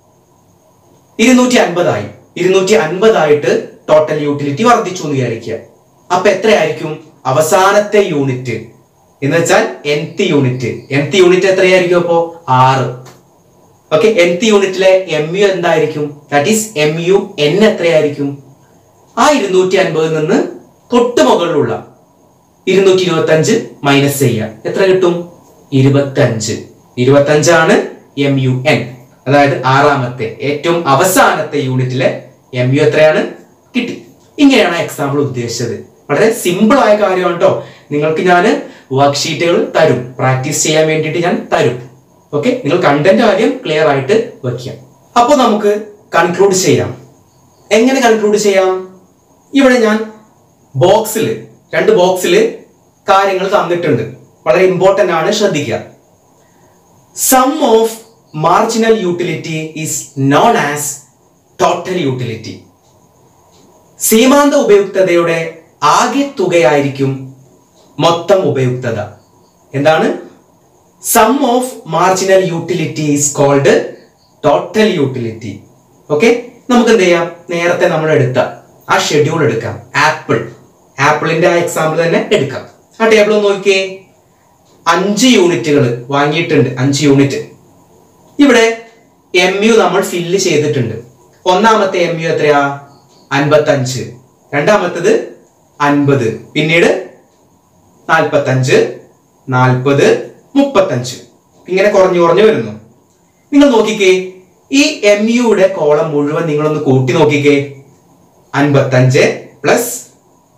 ഇരുന്നൂറ്റി അൻപതായി ഇരുന്നൂറ്റി അൻപതായിട്ട് ടോട്ടൽ യൂട്ടിലിറ്റി വർദ്ധിച്ചു എന്ന് വിചാരിക്കുക അപ്പൊ എത്രയായിരിക്കും അവസാനത്തെ യൂണിറ്റ് എന്ന് വെച്ചാൽ nth യൂണിറ്റ് nth യൂണിറ്റ് എത്രയായിരിക്കും അപ്പോ ആറ് ഓക്കെ nth യൂണിറ്റിലെ എം യു എന്തായിരിക്കും that is M U N എത്രയായിരിക്കും ആ ഇരുന്നൂറ്റി അൻപതിൽ നിന്ന് തൊട്ട് മുകളിലുള്ള ഇരുന്നൂറ്റി ഇരുപത്തി അഞ്ച് മൈനസ് ചെയ്യുക എത്ര കിട്ടും ഇരുപത്തഞ്ച് ഇരുപത്തഞ്ചാണ് എം യു എൻ അതായത് ആറാമത്തെ ഏറ്റവും അവസാനത്തെ യൂണിറ്റിലെ എം യു എത്രയാണ് കിട്ടി ഇങ്ങനെയാണ് എക്സാമ്പിൾ ഉദ്ദേശിച്ചത് വളരെ സിമ്പിൾ ആയ കാര്യമാണ് കേട്ടോ നിങ്ങൾക്ക് ഞാൻ വർക്ക്ഷീറ്റുകൾ തരും പ്രാക്ടീസ് ചെയ്യാൻ വേണ്ടിയിട്ട് ഞാൻ തരും ഓക്കെ നിങ്ങൾ കണ്ടന്റ് ആദ്യം ക്ലിയർ ആയിട്ട് വെക്കുക അപ്പോൾ നമുക്ക് കൺക്ലൂഡ് ചെയ്യാം എങ്ങനെ കൺക്ലൂഡ് ചെയ്യാം ഇവിടെ ഞാൻ ബോക്സിൽ രണ്ട് ബോക്സിൽ കാര്യങ്ങൾ തന്നിട്ടുണ്ട് വളരെ ഇമ്പോർട്ടന്റ് ആണ് ശ്രദ്ധിക്കുക sum of marginal utility is known as total utility സീമാന്ത ഉപയുക്തതയുടെ ആകെ തുകയായിരിക്കും മൊത്തം ഉപയുക്തത എന്താണ് sum of marginal utility is called total utility okay നമുക്ക് എന്ത് ചെയ്യാം നേരത്തെ നമ്മൾ എടുത്ത ആ ഷെഡ്യൂൾ എടുക്കാം ആപ്പിൾ ആപ്പിളിന്റെ ആ എക്സാമ്പിൾ തന്നെ എടുക്കാം ആ ടേബിൾ ഒന്ന് നോക്കിയേ അഞ്ച് യൂണിറ്റുകൾ വാങ്ങിയിട്ടുണ്ട് അഞ്ച് യൂണിറ്റ് ഇവിടെ എം യു നമ്മൾ ഫില്ല് ചെയ്തിട്ടുണ്ട് ഒന്നാമത്തെ എം യു എത്രയാ അൻപത്തഞ്ച് രണ്ടാമത്തത് അൻപത് പിന്നീട് നാൽപ്പത്തഞ്ച് നാൽപ്പത് മുപ്പത്തഞ്ച് ഇങ്ങനെ കുറഞ്ഞു കുറഞ്ഞു വരുന്നു നിങ്ങൾ നോക്കിക്കേ ഈ എം യുടെ കോളം മുഴുവൻ നിങ്ങളൊന്ന് കൂട്ടി നോക്കിക്കേ അൻപത്തഞ്ച് പ്ലസ്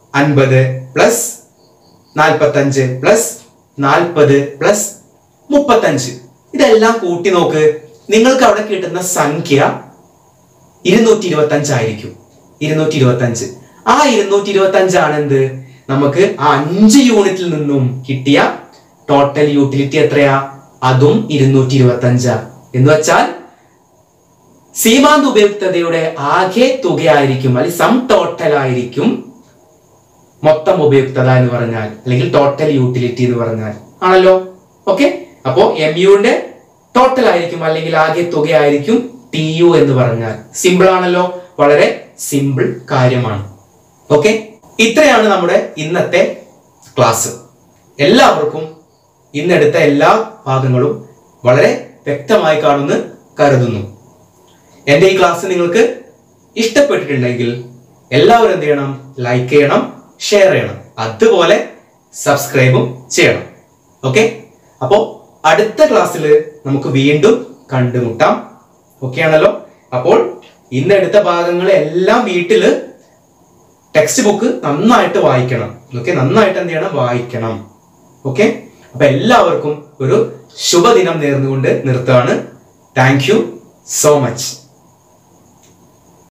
അൻപത് പ്ലസ് നാൽപ്പത്തഞ്ച് പ്ലസ് നാൽപ്പത് പ്ലസ് മുപ്പത്തഞ്ച് ഇതെല്ലാം കൂട്ടി നോക്ക് നിങ്ങൾക്ക് അവിടെ കിട്ടുന്ന സംഖ്യ ഇരുന്നൂറ്റി ഇരുപത്തി അഞ്ചായിരിക്കും ഇരുന്നൂറ്റി ഇരുപത്തി അഞ്ച് ആ ഇരുന്നൂറ്റി ഇരുപത്തി അഞ്ചാണ് എന്ത് നമുക്ക് ആ അഞ്ച് യൂണിറ്റിൽ നിന്നും കിട്ടിയ ടോട്ടൽ യൂട്ടിലിറ്റി എത്രയാ അതും ഇരുന്നൂറ്റി ഇരുപത്തി അഞ്ചാ എന്ന് വെച്ചാൽ സീമാന്ത ഉപയുക്തതയുടെ ആകെ തുകയായിരിക്കും അല്ലെങ്കിൽ സം ടോട്ടൽ ആയിരിക്കും മൊത്തം ഉപയുക്തത എന്ന് പറഞ്ഞാൽ അല്ലെങ്കിൽ ടോട്ടൽ യൂട്ടിലിറ്റി എന്ന് പറഞ്ഞാൽ ആണല്ലോ ഓക്കെ അപ്പോ എം യുന്റെ ടോട്ടൽ ആയിരിക്കും അല്ലെങ്കിൽ ആകെ തുകയായിരിക്കും ടി യു എന്ന് പറഞ്ഞാൽ സിമ്പിൾ ആണല്ലോ വളരെ സിമ്പിൾ കാര്യമാണ് ഓക്കെ ഇത്രയാണ് നമ്മുടെ ഇന്നത്തെ ക്ലാസ് എല്ലാവർക്കും ഇന്നെടുത്ത എല്ലാ ഭാഗങ്ങളും വളരെ വ്യക്തമായി കാണുമെന്ന് കരുതുന്നു എൻ്റെ ഈ ക്ലാസ് നിങ്ങൾക്ക് ഇഷ്ടപ്പെട്ടിട്ടുണ്ടെങ്കിൽ എല്ലാവരും എന്ത് ചെയ്യണം ലൈക്ക് ചെയ്യണം ഷെയർ ചെയ്യണം അതുപോലെ സബ്സ്ക്രൈബും ചെയ്യണം ഓക്കെ അപ്പോൾ അടുത്ത ക്ലാസ്സിൽ നമുക്ക് വീണ്ടും കണ്ടുമുട്ടാം ഓക്കെ ആണല്ലോ അപ്പോൾ ഇന്നെടുത്ത ഭാഗങ്ങൾ എല്ലാം വീട്ടിൽ ടെക്സ്റ്റ് ബുക്ക് നന്നായിട്ട് വായിക്കണം ഓക്കെ നന്നായിട്ട് എന്ത് ചെയ്യണം വായിക്കണം ഓക്കെ അപ്പൊ എല്ലാവർക്കും ഒരു ശുഭദിനം നേർന്നുകൊണ്ട് നിർത്തുകയാണ് താങ്ക് യു സോ മച്ച്